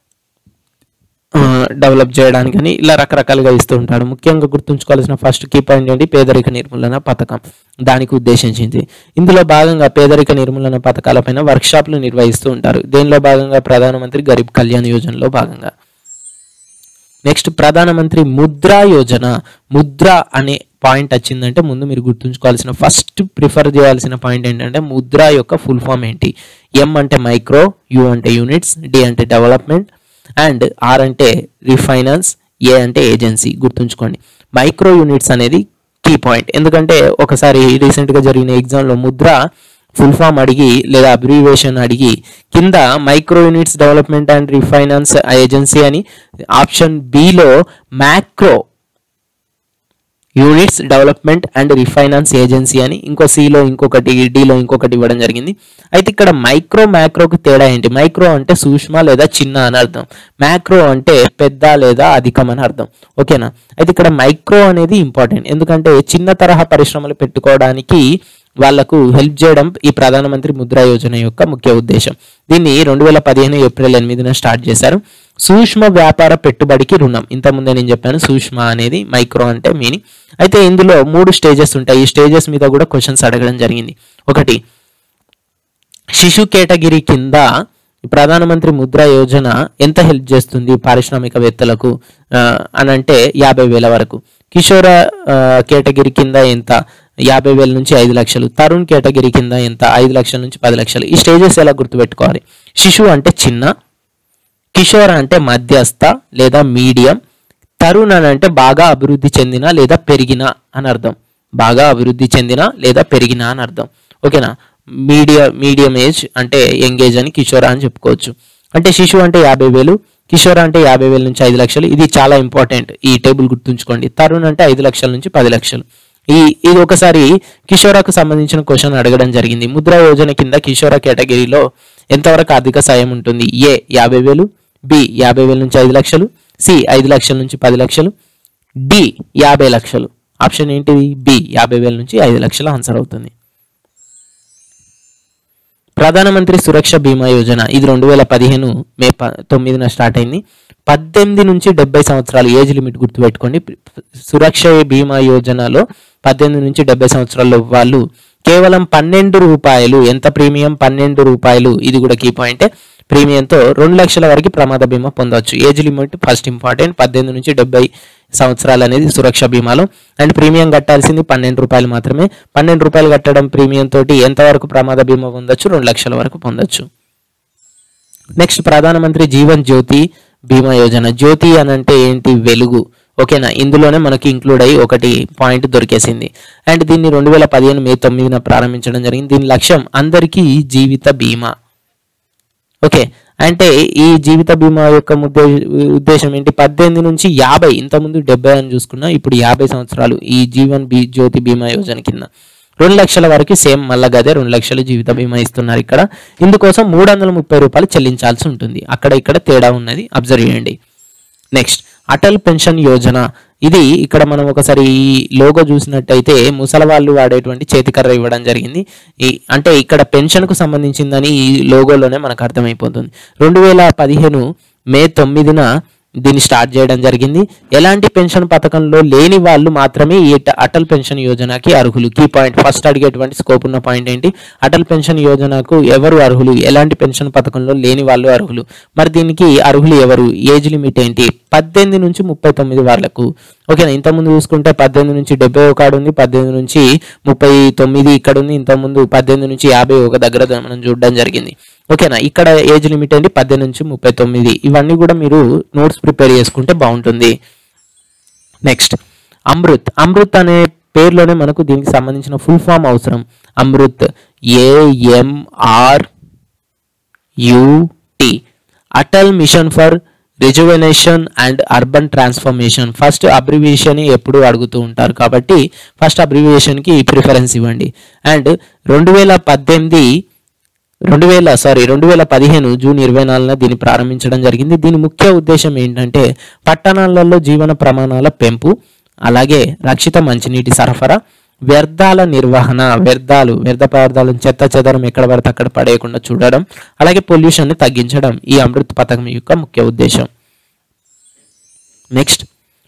ఆ, డెవలప్ చేయడానికని ఇలా రకరకాలుగా ఇస్తూ ఉంటాడు ముఖ్యంగా గుర్తుంచుకోవాల్సిన ఫస్ట్ కీ పాయింట్ ఏంటి పేదరిక నిర్మూలన పథకం దానికి ఉద్దేశించింది ఇందులో భాగంగా పేదరిక నిర్మూలన పథకాలపైన వర్క్షాప్లు నిర్వహిస్తూ ఉంటారు దీనిలో భాగంగా ప్రధానమంత్రి గరీబ్ కళ్యాణ్ యోజనలో భాగంగా నెక్స్ట్ ప్రధానమంత్రి ముద్రా యోజన ముద్ర అనే పాయింట్ వచ్చిందంటే ముందు మీరు గుర్తుంచుకోవాల్సిన ఫస్ట్ ప్రిఫర్ చేయాల్సిన పాయింట్ ఏంటంటే ముద్ర యొక్క ఫుల్ ఫామ్ ఏంటి ఎం అంటే మైక్రో యు అంటే యూనిట్స్ డి అంటే డెవలప్మెంట్ అండ్ ఆర్ అంటే రిఫైనాన్స్ ఏ అంటే ఏజెన్సీ గుర్తుంచుకోండి మైక్రో యూనిట్స్ అనేది కీ పాయింట్ ఎందుకంటే ఒకసారి రీసెంట్గా జరిగిన ఎగ్జామ్లో ముద్ర ఫుల్ ఫామ్ అడిగి లేదా అబ్రివేషన్ అడిగి కింద micro units development and refinance agency అని option below macro units development and refinance agency అని ఇంకో సిలో ఇంకొకటి డిలో ఇంకొకటి ఇవ్వడం జరిగింది అయితే ఇక్కడ మైక్రో మ్యాక్రోకి తేడా ఏంటి మైక్రో అంటే సూక్ష్మ లేదా చిన్న అని అర్థం మ్యాక్రో అంటే పెద్ద లేదా అధికం అని అర్థం ఓకేనా అయితే ఇక్కడ మైక్రో అనేది ఇంపార్టెంట్ ఎందుకంటే చిన్న తరహా పరిశ్రమలు పెట్టుకోవడానికి వాళ్లకు హెల్ప్ చేయడం ఈ ప్రధానమంత్రి ముద్రా యోజన యొక్క ముఖ్య ఉద్దేశం దీన్ని రెండు వేల పదిహేను ఏప్రిల్ ఎనిమిదిన స్టార్ట్ చేశారు సూక్ష్మ వ్యాపార పెట్టుబడికి రుణం ఇంతకుముందే నేను చెప్పాను సూక్ష్మ అనేది మైక్రో అంటే మీనింగ్ అయితే ఇందులో మూడు స్టేజెస్ ఉంటాయి ఈ స్టేజెస్ మీద కూడా క్వశ్చన్స్ అడగడం జరిగింది ఒకటి శిశు కేటగిరీ కింద ప్రధానమంత్రి ముద్రా యోజన ఎంత హెల్ప్ చేస్తుంది పారిశ్రామికవేత్తలకు ఆ, అని అంటే యాభై వేల వరకు కిషోర ఆ, కేటగిరీ కింద ఎంత యాభై వేల నుంచి ఐదు లక్షలు తరుణ్ కేటగిరీ కింద ఎంత ఐదు లక్షల నుంచి పది లక్షలు ఈ స్టేజెస్ ఎలా గుర్తుపెట్టుకోవాలి శిశువు అంటే చిన్న కిషోర్ అంటే మధ్యస్థ లేదా మీడియం తరుణ్ అని అంటే బాగా అభివృద్ధి చెందిన లేదా పెరిగిన అని అర్థం బాగా అభివృద్ధి చెందిన లేదా పెరిగిన అని అర్థం ఓకేనా మీడియ మీడియం ఏజ్ అంటే యంగ్ ఏజ్ అని కిషోర్ అని చెప్పుకోవచ్చు అంటే శిశువు అంటే యాభై వేలు కిషోర్ అంటే యాభై వేల నుంచి ఐదు లక్షలు ఇది చాలా ఇంపార్టెంట్ ఈ టేబుల్ గుర్తుంచుకోండి తరుణ్ అంటే ఐదు లక్షల నుంచి పది లక్షలు ఈ ఇది ఒకసారి కిషోరాకు సంబంధించిన క్వశ్చన్ అడగడం జరిగింది ముద్రా యోజన కింద కిషోర కేటగిరీలో ఎంతవరకు ఆర్థిక సాయం ఉంటుంది ఏ యాభై వేలు బి యాభై వేల నుంచి ఐదు లక్షలు సి ఐదు లక్షల నుంచి పది లక్షలు డి యాభై లక్షలు ఆప్షన్ ఏంటిది బి యాభై వేల నుంచి ఐదు లక్షలు ఆన్సర్ అవుతుంది ప్రధానమంత్రి సురక్ష బీమా యోజన ఇది రెండు వేల పదిహేను మే ప తొమ్మిదిన స్టార్ట్ అయింది పద్దెనిమిది నుంచి డెబ్బై సంవత్సరాలు ఏజ్ లిమిట్ గుర్తుపెట్టుకోండి సురక్ష బీమా యోజనలో పద్దెనిమిది నుంచి డెబ్బై సంవత్సరాల వాళ్ళు కేవలం పన్నెండు రూపాయలు ఎంత ప్రీమియం పన్నెండు రూపాయలు ఇది కూడా కీ పాయింటే ప్రీమియంతో రెండు లక్షల వరకు ప్రమాద బీమా పొందవచ్చు ఏజ్ లిమిట్ ఫస్ట్ ఇంపార్టెంట్ పద్దెనిమిది నుంచి డెబ్బై సంవత్సరాలు అనేది సురక్ష బీమాలో అండ్ ప్రీమియం కట్టాల్సింది పన్నెండు రూపాయలు మాత్రమే పన్నెండు రూపాయలు కట్టడం ప్రీమియం తోటి ఎంతవరకు ప్రమాద బీమా పొందొచ్చు రెండు లక్షల వరకు పొందొచ్చు నెక్స్ట్ ప్రధానమంత్రి జీవన్ జ్యోతి బీమా యోజన జ్యోతి అని అంటే ఏంటి వెలుగు ఓకేనా ఇందులోనే మనకి ఇంక్లూడ్ అయ్యి ఒకటి పాయింట్ దొరికేసింది అండ్ దీన్ని రెండు వేల పదిహేను మే తొమ్మిదిన ప్రారంభించడం జరిగింది దీని లక్ష్యం అందరికీ జీవిత బీమా ఓకే అంటే ఈ జీవిత బీమా యొక్క ముద్ద ఉద్దేశం ఏంటి పద్దెనిమిది నుంచి యాభై ఇంతకుముందు డెబ్బై అని చూసుకున్నా ఇప్పుడు యాభై సంవత్సరాలు ఈ జీవన్ బీ జ్యోతి బీమా యోజన కింద రెండు లక్షల వరకు సేమ్ మళ్ళా గదే రెండు లక్షలు జీవిత బీమా ఇస్తున్నారు ఇక్కడ ఇందుకోసం మూడు వందల ముప్పై రూపాయలు చెల్లించాల్సి ఉంటుంది అక్కడ ఇక్కడ తేడా ఉన్నది అబ్జర్వ్ చేయండి నెక్స్ట్ అటల్ పెన్షన్ యోజన ఇది ఇక్కడ మనం ఒకసారి ఈ లోగో చూసినట్టయితే ముసలి వాళ్ళు వాడేటువంటి చేతికర్ర ఇవ్వడం జరిగింది ఈ అంటే ఇక్కడ పెన్షన్కు సంబంధించిందని ఈ లోగోలోనే మనకు అర్థమైపోతుంది రెండు వేల పదిహేను మే తొమ్మిదిన దీన్ని స్టార్ట్ చేయడం జరిగింది ఎలాంటి పెన్షన్ పథకంలో లేని వాళ్ళు మాత్రమే ఈ అట- అటల్ పెన్షన్ యోజనకి అర్హులు కీ పాయింట్ ఫస్ట్ అడిగేటువంటి స్కోప్ ఉన్న పాయింట్ ఏంటి అటల్ పెన్షన్ యోజనకు ఎవరు అర్హులు ఎలాంటి పెన్షన్ పథకంలో లేని వాళ్ళు అర్హులు మరి దీనికి అర్హులు ఎవరు ఏజ్ లిమిట్ ఏంటి పద్దెనిమిది నుంచి ముప్పై తొమ్మిది వాళ్ళకు ఓకేనా ఇంతకుముందు చూసుకుంటే పద్దెనిమిది నుంచి డెబ్బై ఒక ఉంది పద్దెనిమిది నుంచి ముప్పై తొమ్మిది ఇక్కడ ఉంది ఇంతకుముందు పద్దెనిమిది నుంచి యాభై ఒక దగ్గర మనం చూడడం జరిగింది ఓకేనా ఇక్కడ ఏజ్ లిమిట్ ఏంటి పద్దెనిమిది నుంచి ముప్పై తొమ్మిది ఇవన్నీ కూడా మీరు నోట్స్ ప్రిపేర్ చేసుకుంటే బాగుంటుంది నెక్స్ట్ అమృత్ అమృత్ అనే పేరులోనే మనకు దీనికి సంబంధించిన ఫుల్ ఫామ్ అవసరం Amrut AMR UT Atal mission for rejuvenation and urban transformation first abbreviation ఎప్పుడు అడుగుతూ ఉంటారు కాబట్టి ఫస్ట్ అబ్రివియేషన్కి ప్రిఫరెన్స్ ఇవ్వండి అండ్ రెండు వేల పద్దెనిమిది రెండు వేల సారీ రెండు వేల పదిహేను జూన్ ఇరవై నాలుగున దీన్ని ప్రారంభించడం జరిగింది దీని ముఖ్య ఉద్దేశం ఏంటంటే పట్టణాలలో జీవన ప్రమాణాల పెంపు అలాగే రక్షిత మంచినీటి సరఫరా వ్యర్థాల నిర్వహణ వ్యర్థాలు వ్యర్థ పదార్థాలను చెత్త చెదరం ఎక్కడ పడితే అక్కడ పడేయకుండా చూడడం అలాగే పొల్యూషన్ని తగ్గించడం ఈ అమృత్ పథకం యొక్క ముఖ్య ఉద్దేశం నెక్స్ట్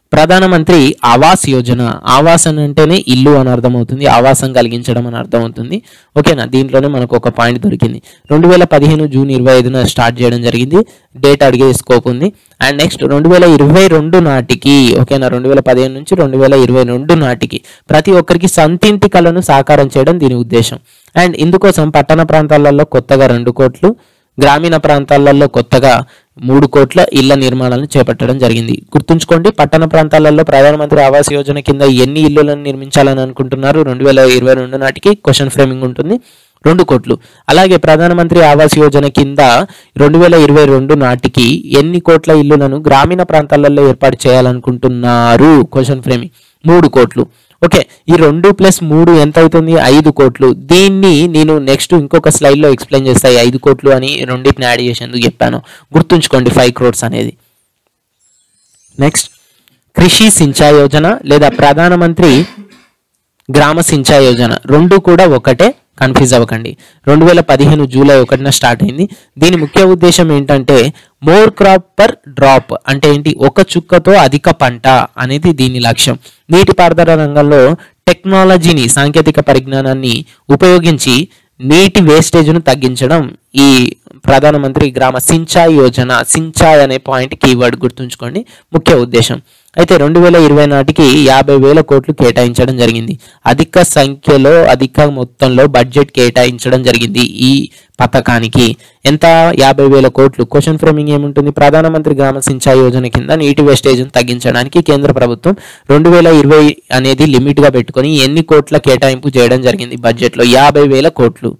ప్రధానమంత్రి ఆవాస్ యోజన ఆవాస్ అని అంటేనే ఇల్లు అని అర్థమవుతుంది ఆవాసం కలిగించడం అని అర్థమవుతుంది ఓకేనా దీంట్లోనే మనకు ఒక పాయింట్ దొరికింది రెండు వేల పదిహేను జూన్ ఇరవై ఐదున స్టార్ట్ చేయడం జరిగింది డేట్ అడిగే స్కోప్ ఉంది అండ్ నెక్స్ట్ రెండు వేల ఇరవై రెండు నాటికి ఓకేనా రెండు వేల పదిహేను నుంచి రెండు వేల ఇరవై రెండు నాటికి ప్రతి ఒక్కరికి సొంతింటి కళను సాకారం చేయడం దీని ఉద్దేశం అండ్ ఇందుకోసం పట్టణ ప్రాంతాలలో కొత్తగా రెండు కోట్లు గ్రామీణ ప్రాంతాలలో కొత్తగా మూడు కోట్ల ఇళ్ల నిర్మాణాలను చేపట్టడం జరిగింది గుర్తుంచుకోండి పట్టణ ప్రాంతాలలో ప్రధానమంత్రి ఆవాస్ యోజన కింద ఎన్ని ఇల్లులను నిర్మించాలని అనుకుంటున్నారు రెండు వేల ఇరవై రెండు నాటికి క్వశ్చన్ ఫ్రేమింగ్ ఉంటుంది రెండు కోట్లు అలాగే ప్రధానమంత్రి ఆవాస్ యోజన కింద రెండు వేల ఇరవై రెండు నాటికి ఎన్ని కోట్ల ఇల్లులను గ్రామీణ ప్రాంతాలలో ఏర్పాటు చేయాలనుకుంటున్నారు క్వశ్చన్ ఫ్రేమింగ్ మూడు కోట్లు ఓకే ఈ రెండు ప్లస్ మూడు ఎంత అవుతుంది ఐదు కోట్లు దీన్ని నేను నెక్స్ట్ ఇంకొక స్లైడ్లో ఎక్స్ప్లెయిన్ చేస్తాయి ఐదు కోట్లు అని రెండింటిని యాడ్ చేసేందుకు చెప్పాను గుర్తుంచుకోండి ఫైవ్ క్రోడ్స్ అనేది నెక్స్ట్ కృషి సించాయ్ యోజన లేదా ప్రధానమంత్రి గ్రామ సించాయ్ యోజన రెండు కూడా ఒకటే కన్ఫ్యూజ్ అవ్వకండి రెండు వేల పదిహేను జూలై ఒకటిన స్టార్ట్ అయింది దీని ముఖ్య ఉద్దేశం ఏంటంటే మోర్ క్రాప్ పర్ డ్రాప్ అంటే ఏంటి ఒక చుక్కతో అధిక పంట అనేది దీని లక్ష్యం నీటిపారుదల రంగంలో టెక్నాలజీని సాంకేతిక పరిజ్ఞానాన్ని ఉపయోగించి నీటి వేస్టేజ్ను తగ్గించడం ఈ ప్రధానమంత్రి గ్రామ సించాయ్ యోజన సించాయ్ అనే పాయింట్ కీవర్డ్ గుర్తుంచుకోండి ముఖ్య ఉద్దేశం అయితే రెండు వేల ఇరవై నాటికి యాభై వేల కోట్లు కేటాయించడం జరిగింది అధిక సంఖ్యలో అధిక మొత్తంలో బడ్జెట్ కేటాయించడం జరిగింది ఈ పథకానికి ఎంత యాభై వేల కోట్లు క్వశ్చన్ ఫ్రేమింగ్ ఏముంటుంది ప్రధానమంత్రి గ్రామ సించాయ్ యోజన కింద నీటి వేస్టేజ్ను తగ్గించడానికి కేంద్ర ప్రభుత్వం రెండు వేల ఇరవై అనేది లిమిట్గా పెట్టుకొని ఎన్ని కోట్ల కేటాయింపు చేయడం జరిగింది బడ్జెట్లో యాభై వేల కోట్లు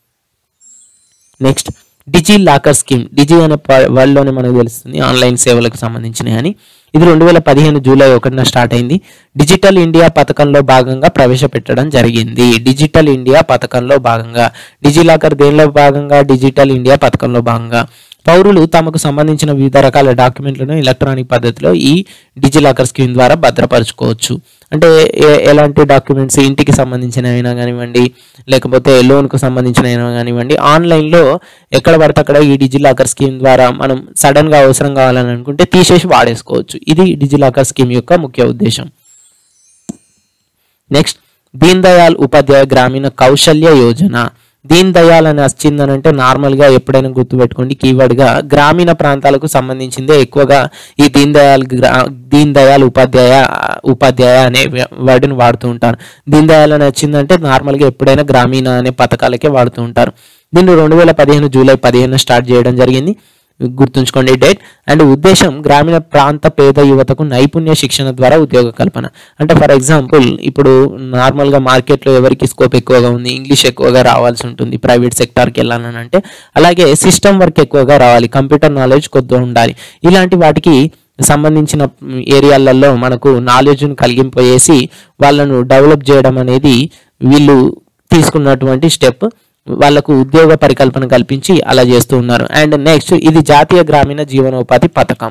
next DigiLocker scheme digi అనే వర్డ్లోనే మనకు తెలుస్తుంది ఆన్లైన్ సేవలకు సంబంధించినవి అని ఇది రెండు వేల పదిహేను జూలై ఒకటిన స్టార్ట్ అయింది డిజిటల్ ఇండియా పథకంలో భాగంగా ప్రవేశపెట్టడం జరిగింది డిజిటల్ ఇండియా పథకంలో భాగంగా డిజి లాకర్ దేనిలో భాగంగా డిజిటల్ ఇండియా పథకంలో భాగంగా పౌరులు తమకు సంబంధించిన వివిధ రకాల డాక్యుమెంట్లను ఎలక్ట్రానిక్ పద్ధతిలో ఈ డిజిలాకర్ స్కీమ్ ద్వారా భద్రపరచుకోవచ్చు అంటే ఏ- ఎలాంటి డాక్యుమెంట్స్ ఇంటికి సంబంధించినవైనా కానివ్వండి లేకపోతే లోన్కు సంబంధించినవైనా కానివ్వండి ఆన్లైన్లో ఎక్కడ పడితే అక్కడ ఈ డిజిలాకర్ స్కీమ్ ద్వారా మనం సడన్గా అవసరం కావాలని అనుకుంటే తీసేసి వాడేసుకోవచ్చు ఇది డిజిలాకర్ స్కీమ్ యొక్క ముఖ్య ఉద్దేశం నెక్స్ట్ దీన్ దయాల్ ఉపాధ్యాయ గ్రామీణ కౌశల్య యోజన దీన్ దయాల్ అని వచ్చిందని అంటే నార్మల్గా ఎప్పుడైనా గుర్తుపెట్టుకోండి కీవర్డ్గా గ్రామీణ ప్రాంతాలకు సంబంధించిందే ఎక్కువగా ఈ దీన్ దయాల్ గ్రా దీన్ దయాల్ ఉపాధ్యాయ ఉపాధ్యాయ అనే వర్డ్ని వాడుతూ ఉంటారు దీన్ దయాల్ అని వచ్చిందంటే నార్మల్గా ఎప్పుడైనా గ్రామీణ అనే పథకాలకే వాడుతూ ఉంటారు దీన్ని రెండు వేల పదిహేను జూలై పదిహేను స్టార్ట్ చేయడం జరిగింది గుర్తుంచుకోండి డేట్ అండ్ ఉద్దేశం గ్రామీణ ప్రాంత పేద యువతకు నైపుణ్య శిక్షణ ద్వారా ఉద్యోగ కల్పన అంటే ఫర్ ఎగ్జాంపుల్ ఇప్పుడు నార్మల్గా మార్కెట్లో ఎవరికి స్కోప్ ఎక్కువగా ఉంది ఇంగ్లీష్ ఎక్కువగా రావాల్సి ఉంటుంది ప్రైవేట్ సెక్టార్కి వెళ్ళాలని అంటే అలాగే సిస్టమ్ వర్క్ ఎక్కువగా రావాలి కంప్యూటర్ నాలెడ్జ్ కొద్దిగా ఉండాలి ఇలాంటి వాటికి సంబంధించిన ఏరియాలలో మనకు నాలెడ్జ్ను కలిగింపజేసి వాళ్ళను డెవలప్ చేయడం అనేది వీళ్ళు తీసుకున్నటువంటి స్టెప్ వాళ్ళకు ఉద్యోగ పరికల్పన కల్పించి అలా చేస్తూ ఉన్నారు అండ్ నెక్స్ట్ ఇది జాతీయ గ్రామీణ జీవనోపాధి పథకం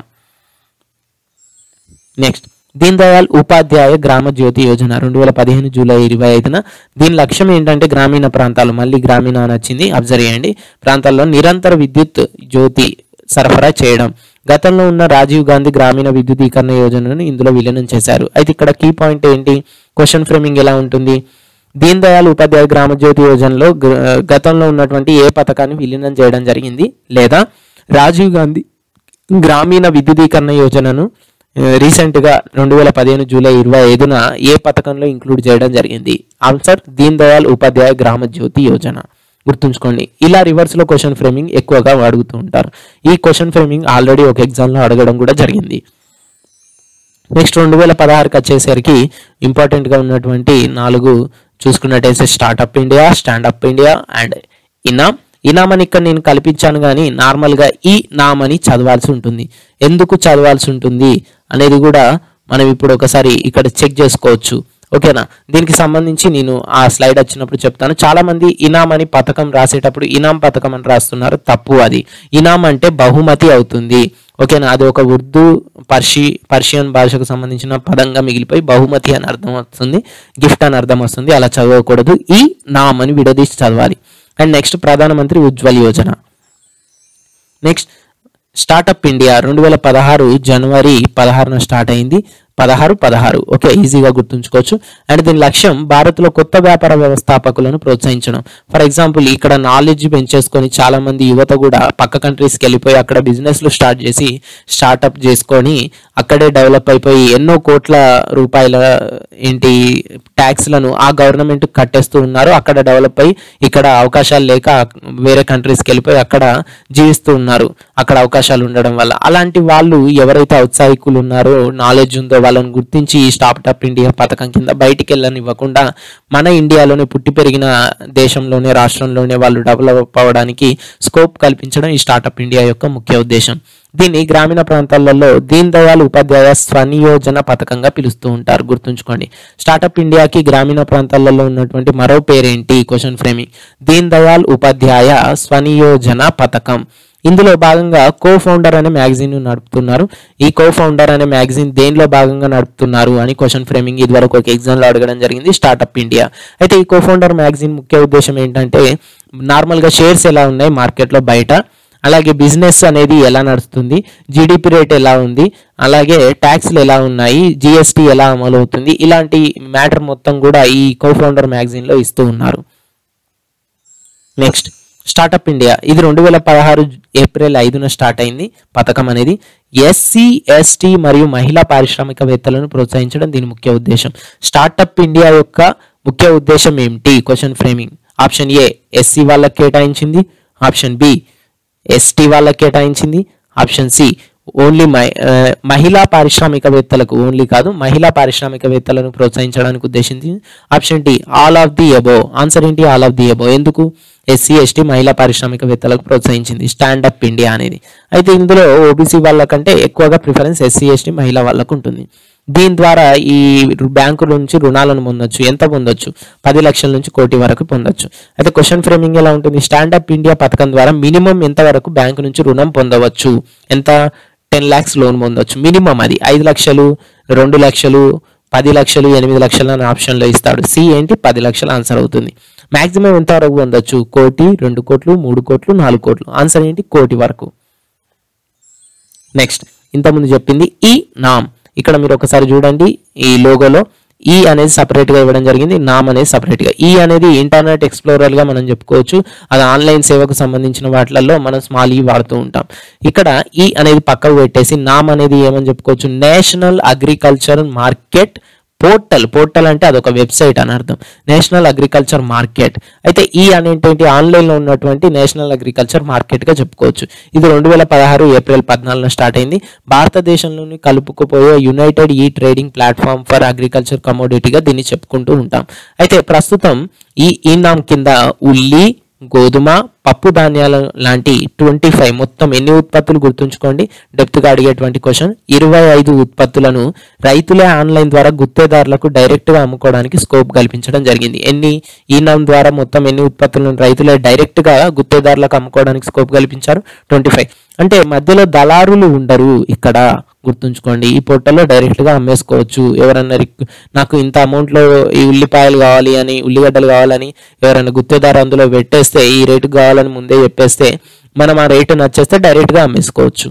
నెక్స్ట్ దీన్ దయాల్ ఉపాధ్యాయ గ్రామ జ్యోతి యోజన రెండు వేల పదిహేను జూలై ఇరవై ఐదున దీని లక్ష్యం ఏంటంటే గ్రామీణ ప్రాంతాలు మళ్ళీ గ్రామీణ అని వచ్చింది అబ్జర్వ్ చేయండి ప్రాంతాల్లో నిరంతర విద్యుత్ జ్యోతి సరఫరా చేయడం గతంలో ఉన్న రాజీవ్ గాంధీ గ్రామీణ విద్యుదీకరణ యోజనను ఇందులో విలీనం చేశారు అయితే ఇక్కడ కీ పాయింట్ ఏంటి క్వశ్చన్ ఫ్రేమింగ్ ఎలా ఉంటుంది దీన్ దయాల్ ఉపాధ్యాయ గ్రామ జ్యోతి యోజనలో గ- గతంలో ఉన్నటువంటి ఏ పథకాన్ని విలీనం చేయడం జరిగింది లేదా రాజీవ్ గాంధీ గ్రామీణ విద్యుదీకరణ యోజనను ఆ, రీసెంట్గా రెండు వేల పదిహేను జూలై ఇరవై ఐదున ఏ పథకంలో ఇంక్లూడ్ చేయడం జరిగింది ఆన్సర్ దీన్ దయాల్ ఉపాధ్యాయ గ్రామ జ్యోతి యోజన గుర్తుంచుకోండి ఇలా రివర్స్లో క్వశ్చన్ ఫ్రేమింగ్ ఎక్కువగా అడుగుతూ ఉంటారు ఈ క్వశ్చన్ ఫ్రేమింగ్ ఆల్రెడీ ఒక ఎగ్జామ్లో అడగడం కూడా జరిగింది నెక్స్ట్ రెండు వేల పదహారుకి వచ్చేసరికి ఇంపార్టెంట్గా ఉన్నటువంటి నాలుగు చూసుకున్నట్టయితే startup India standup India and eNAM eNAM అని ఇక్కడ నేను కల్పించాను కానీ నార్మల్గా ఈ నామ్ అని చదవాల్సి ఉంటుంది ఎందుకు చదవాల్సి ఉంటుంది అనేది కూడా మనం ఇప్పుడు ఒకసారి ఇక్కడ చెక్ చేసుకోవచ్చు ఓకేనా దీనికి సంబంధించి నేను ఆ స్లైడ్ వచ్చినప్పుడు చెప్తాను చాలా మంది ఇనామ్ అని పథకం రాసేటప్పుడు ఇనాం పథకం అని రాస్తున్నారు తప్పు అది ఇనామ్ అంటే బహుమతి అవుతుంది ఓకేనా అది ఒక ఉర్దూ పర్షి పర్షియన్ భాషకు సంబంధించిన పదంగా మిగిలిపోయి బహుమతి అని అర్థం వస్తుంది గిఫ్ట్ అని అర్థం వస్తుంది అలా చదవకూడదు ఈ నామ్ అని విడదీసి చదవాలి అండ్ నెక్స్ట్ ప్రధానమంత్రి Ujjwal Yojana next startup India రెండు వేల పదహారు జనవరి పదహారున స్టార్ట్ అయింది పదహారు పదహారు ఓకే ఈజీగా గుర్తుంచుకోవచ్చు అండ్ దీని లక్ష్యం భారత్లో కొత్త వ్యాపార వ్యవస్థాపకులను ప్రోత్సహించడం ఫర్ ఎగ్జాంపుల్ ఇక్కడ నాలెడ్జ్ పెంచేసుకొని చాలా మంది యువత కూడా పక్క కంట్రీస్కి వెళ్ళిపోయి అక్కడ బిజినెస్లు స్టార్ట్ చేసి స్టార్టప్ చేసుకొని అక్కడే డెవలప్ అయిపోయి ఎన్నో కోట్ల రూపాయల ఏంటి ట్యాక్స్లను ఆ గవర్నమెంట్ కట్టేస్తూ ఉన్నారు అక్కడ డెవలప్ అయ్యి ఇక్కడ అవకాశాలు లేక వేరే కంట్రీస్కి వెళ్ళిపోయి అక్కడ జీవిస్తూ ఉన్నారు అక్కడ అవకాశాలు ఉండడం వల్ల అలాంటి వాళ్ళు ఎవరైతే ఔత్సాహికులు ఉన్నారో నాలెడ్జ్ ఉందో వాళ్ళని గుర్తించి ఈ స్టార్ట్అప్ ఇండియా పథకం కింద బయటికి వెళ్ళనివ్వకుండా మన ఇండియాలోనే పుట్టి పెరిగిన దేశంలోనే రాష్ట్రంలోనే వాళ్ళు డెవలప్ అవ్వడానికి స్కోప్ కల్పించడం ఈ స్టార్టప్ ఇండియా యొక్క ముఖ్య ఉద్దేశం దీన్ని గ్రామీణ ప్రాంతాలలో దీన్ దయాళ్ ఉపాధ్యాయ స్వనియోజన పథకంగా పిలుస్తూ ఉంటారు గుర్తుంచుకోండి స్టార్టప్ ఇండియాకి గ్రామీణ ప్రాంతాలలో ఉన్నటువంటి మరో పేరేంటి క్వశ్చన్ ఫ్రేమింగ్ దీన్ దయాళ్ ఉపాధ్యాయ స్వనియోజన పథకం ఇందులో భాగంగా కో ఫౌండర్ అనే మ్యాగజైన్ నడుపుతున్నారు ఈ కో ఫౌండర్ అనే మ్యాగజైన్ దేనిలో భాగంగా నడుపుతున్నారు అని క్వశ్చన్ ఫ్రేమింగ్ ఇదివరకు ఒక ఎగ్జామ్లో అడగడం జరిగింది స్టార్టప్ ఇండియా అయితే ఈ కో ఫౌండర్ మ్యాగజైన్ ముఖ్య ఉద్దేశం ఏంటంటే నార్మల్గా షేర్స్ ఎలా ఉన్నాయి మార్కెట్లో బయట అలాగే బిజినెస్ అనేది ఎలా నడుస్తుంది జీడిపి రేట్ ఎలా ఉంది అలాగే ట్యాక్స్లు ఎలా ఉన్నాయి జిఎస్టీ ఎలా అమలు అవుతుంది ఇలాంటి మ్యాటర్ మొత్తం కూడా ఈ కో ఫౌండర్ మ్యాగజైన్లో ఇస్తూ ఉన్నారు నెక్స్ట్ స్టార్టప్ ఇండియా ఇది రెండు వేల పదహారు ఏప్రిల్ ఐదున స్టార్ట్ అయింది పథకం అనేది ఎస్సీ ఎస్టీ మరియు మహిళా పారిశ్రామికవేత్తలను ప్రోత్సహించడం దీని ముఖ్య ఉద్దేశం స్టార్టప్ ఇండియా యొక్క ముఖ్య ఉద్దేశం ఏమిటి question framing option A SC వాళ్ళకి కేటాయించింది ఆప్షన్ బి ఎస్టీ వాళ్ళకి కేటాయించింది ఆప్షన్ సి ఓన్లీ మహిళా పారిశ్రామికవేత్తలకు ఓన్లీ కాదు మహిళా పారిశ్రామికవేత్తలను ప్రోత్సహించడానికి ఉద్దేశించి option D all of the above ఆన్సర్ ఏంటి ఆల్ ఆఫ్ ది ఎబో ఎందుకు ఎస్సీ ఎస్టీ మహిళా పారిశ్రామికవేత్తలకు ప్రోత్సహించింది స్టాండప్ ఇండియా అనేది అయితే ఇందులో ఓబీసీ వాళ్ళకంటే ఎక్కువగా ప్రిఫరెన్స్ ఎస్సీ ఎస్టీ మహిళా వాళ్ళకు ఉంటుంది దీని ద్వారా ఈ బ్యాంకు నుంచి రుణాలను పొందొచ్చు ఎంత పొందొచ్చు పది లక్షల నుంచి కోటి వరకు పొందొచ్చు అయితే క్వశ్చన్ ఫ్రేమింగ్ ఎలా ఉంటుంది స్టాండప్ ఇండియా పథకం ద్వారా మినిమం ఎంత వరకు బ్యాంకు నుంచి రుణం పొందవచ్చు ఎంత టెన్ ల్యాక్స్ లోన్ పొందొచ్చు మినిమం అది ఐదు లక్షలు రెండు లక్షలు పది లక్షలు ఎనిమిది లక్షలు అనే ఆప్షన్లో ఇస్తాడు సి ఏంటి పది లక్షలు ఆన్సర్ అవుతుంది మాక్సిమం ఎంత వరకు పొందొచ్చు కోటి రెండు కోట్లు మూడు కోట్లు నాలుగు కోట్లు ఆన్సర్ ఏంటి కోటి వరకు నెక్స్ట్ ఇంతకుముందు చెప్పింది ఈ నామ్ ఇక్కడ మీరు ఒకసారి చూడండి ఈ లోగోలో ఈ అనేది separate గా ఇవ్వడం జరిగింది నామ్ అనేది separate గా ఈ అనేది ఇంటర్నెట్ ఎక్స్ప్లోరర్ గా మనం చెప్పుకోవచ్చు అది ఆన్లైన్ సేవకు సంబంధించిన వాటిలలో మనం స్మాల్ ఈ వాడుతూ ఉంటాం ఇక్కడ ఈ అనేది పక్కకు పెట్టేసి నామ్ అనేది ఏమని చెప్పుకోవచ్చు national agriculture market portal portal అంటే అదొక వెబ్సైట్ అని అర్థం నేషనల్ అగ్రికల్చర్ మార్కెట్ అయితే ఈ అనేటువంటి ఆన్లైన్లో ఉన్నటువంటి నేషనల్ అగ్రికల్చర్ మార్కెట్గా చెప్పుకోవచ్చు ఇది రెండు వేల పదహారు ఏప్రిల్ పద్నాలుగున స్టార్ట్ అయింది భారతదేశంలోని కలుపుకుపోయే united e trading platform for agriculture కమోడిటీగా దీన్ని చెప్పుకుంటూ ఉంటాం అయితే ప్రస్తుతం ఈ ఈనాం కింద ఉల్లి గోధుమ పప్పు ధాన్యాల లాంటి ట్వంటీ ఫైవ్ మొత్తం ఎన్ని ఉత్పత్తులు గుర్తుంచుకోండి డెప్త్గా అడిగేటువంటి క్వశ్చన్ ఇరవై ఐదు ఉత్పత్తులను రైతులే ఆన్లైన్ ద్వారా గుత్తేదారులకు డైరెక్ట్గా అమ్ముకోవడానికి స్కోప్ కల్పించడం జరిగింది ఎన్ని ఈ నామ్ ద్వారా మొత్తం ఎన్ని ఉత్పత్తులను రైతులే డైరెక్ట్గా గుత్తేదారులకు అమ్ముకోవడానికి స్కోప్ కల్పించారు ట్వంటీ ఫైవ్ అంటే మధ్యలో దళారులు ఉండరు ఇక్కడ గుర్తుంచుకోండి ఈ పొట్టలో డైరెక్ట్గా అమ్మేసుకోవచ్చు ఎవరన్నా రిక్- నాకు ఇంత అమౌంట్లో ఈ ఉల్లిపాయలు కావాలి అని ఉల్లిగడ్డలు కావాలని ఎవరైనా గుత్తేదారు అందులో పెట్టేస్తే ఈ రేటు కావాలని ముందే చెప్పేస్తే మనం ఆ రేటు నచ్చేస్తే డైరెక్ట్గా అమ్మేసుకోవచ్చు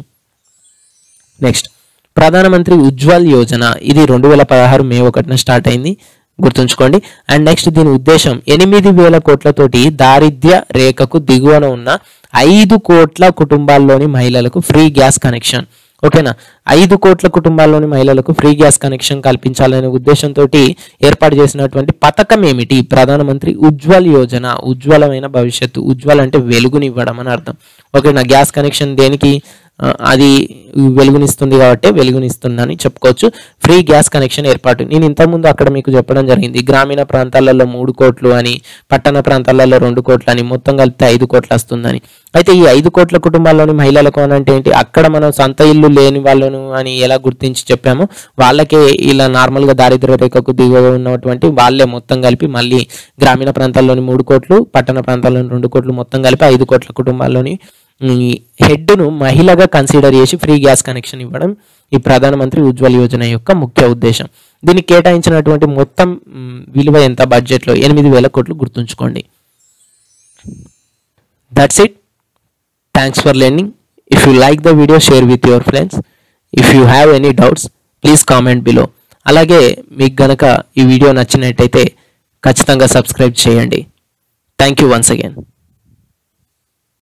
నెక్స్ట్ ప్రధానమంత్రి ఉజ్వల్ యోజన ఇది రెండు వేల పదహారు మే ఒకటిన స్టార్ట్ అయింది గుర్తుంచుకోండి అండ్ నెక్స్ట్ దీని ఉద్దేశం ఎనిమిది వేల కోట్లతోటి దారిద్ర్య రేఖకు దిగువన ఉన్న ఐదు కోట్ల కుటుంబాల్లోని మహిళలకు ఫ్రీ గ్యాస్ కనెక్షన్ ఓకేనా ఐదు కోట్ల కుటుంబాల్లోని మహిళలకు ఫ్రీ గ్యాస్ కనెక్షన్ కల్పించాలనే ఉద్దేశంతో ఏర్పాటు చేసినటువంటి పథకం ఏమిటి ప్రధానమంత్రి ఉజ్వల్ యోజన ఉజ్వలమైన భవిష్యత్తు ఉజ్వల్ అంటే వెలుగునివ్వడం అని అర్థం ఓకేనా గ్యాస్ కనెక్షన్ దేనికి ఆ, అది వెలుగునిస్తుంది కాబట్టి వెలుగునిస్తుందని చెప్పుకోవచ్చు ఫ్రీ గ్యాస్ కనెక్షన్ ఏర్పాటు నేను ఇంతకుముందు అక్కడ మీకు చెప్పడం జరిగింది గ్రామీణ ప్రాంతాలలో మూడు కోట్లు అని పట్టణ ప్రాంతాలలో రెండు కోట్లు అని మొత్తం కలిపితే ఐదు కోట్లు వస్తుందని అయితే ఈ ఐదు కోట్ల కుటుంబాల్లోని మహిళలకు అని అంటే ఏంటి అక్కడ మనం సొంత ఇల్లు లేని వాళ్ళను అని ఎలా గుర్తించి చెప్పామో వాళ్ళకే ఇలా నార్మల్గా దారిద్ర్య రేఖకు దిగువ ఉన్నటువంటి వాళ్ళే మొత్తం కలిపి మళ్ళీ గ్రామీణ ప్రాంతాల్లోని మూడు కోట్లు పట్టణ ప్రాంతాల్లోని రెండు కోట్లు మొత్తం కలిపి ఐదు కోట్ల కుటుంబాల్లోని ఈ హెడ్ను మహిళగా కన్సిడర్ చేసి ఫ్రీ గ్యాస్ కనెక్షన్ ఇవ్వడం ఈ ప్రధానమంత్రి ఉజ్వల్ యోజన యొక్క ముఖ్య ఉద్దేశం దీనికి కేటాయించినటువంటి మొత్తం మ్, విలువ ఎంత బడ్జెట్లో ఎనిమిది వేల కోట్లు గుర్తుంచుకోండి that's it thanks for learning if you like the video share with your friends if you have any doubts please comment below అలాగే మీకు గనక ఈ వీడియో నచ్చినట్టయితే ఖచ్చితంగా సబ్స్క్రైబ్ చేయండి థ్యాంక్ యూ వన్స్ అగైన్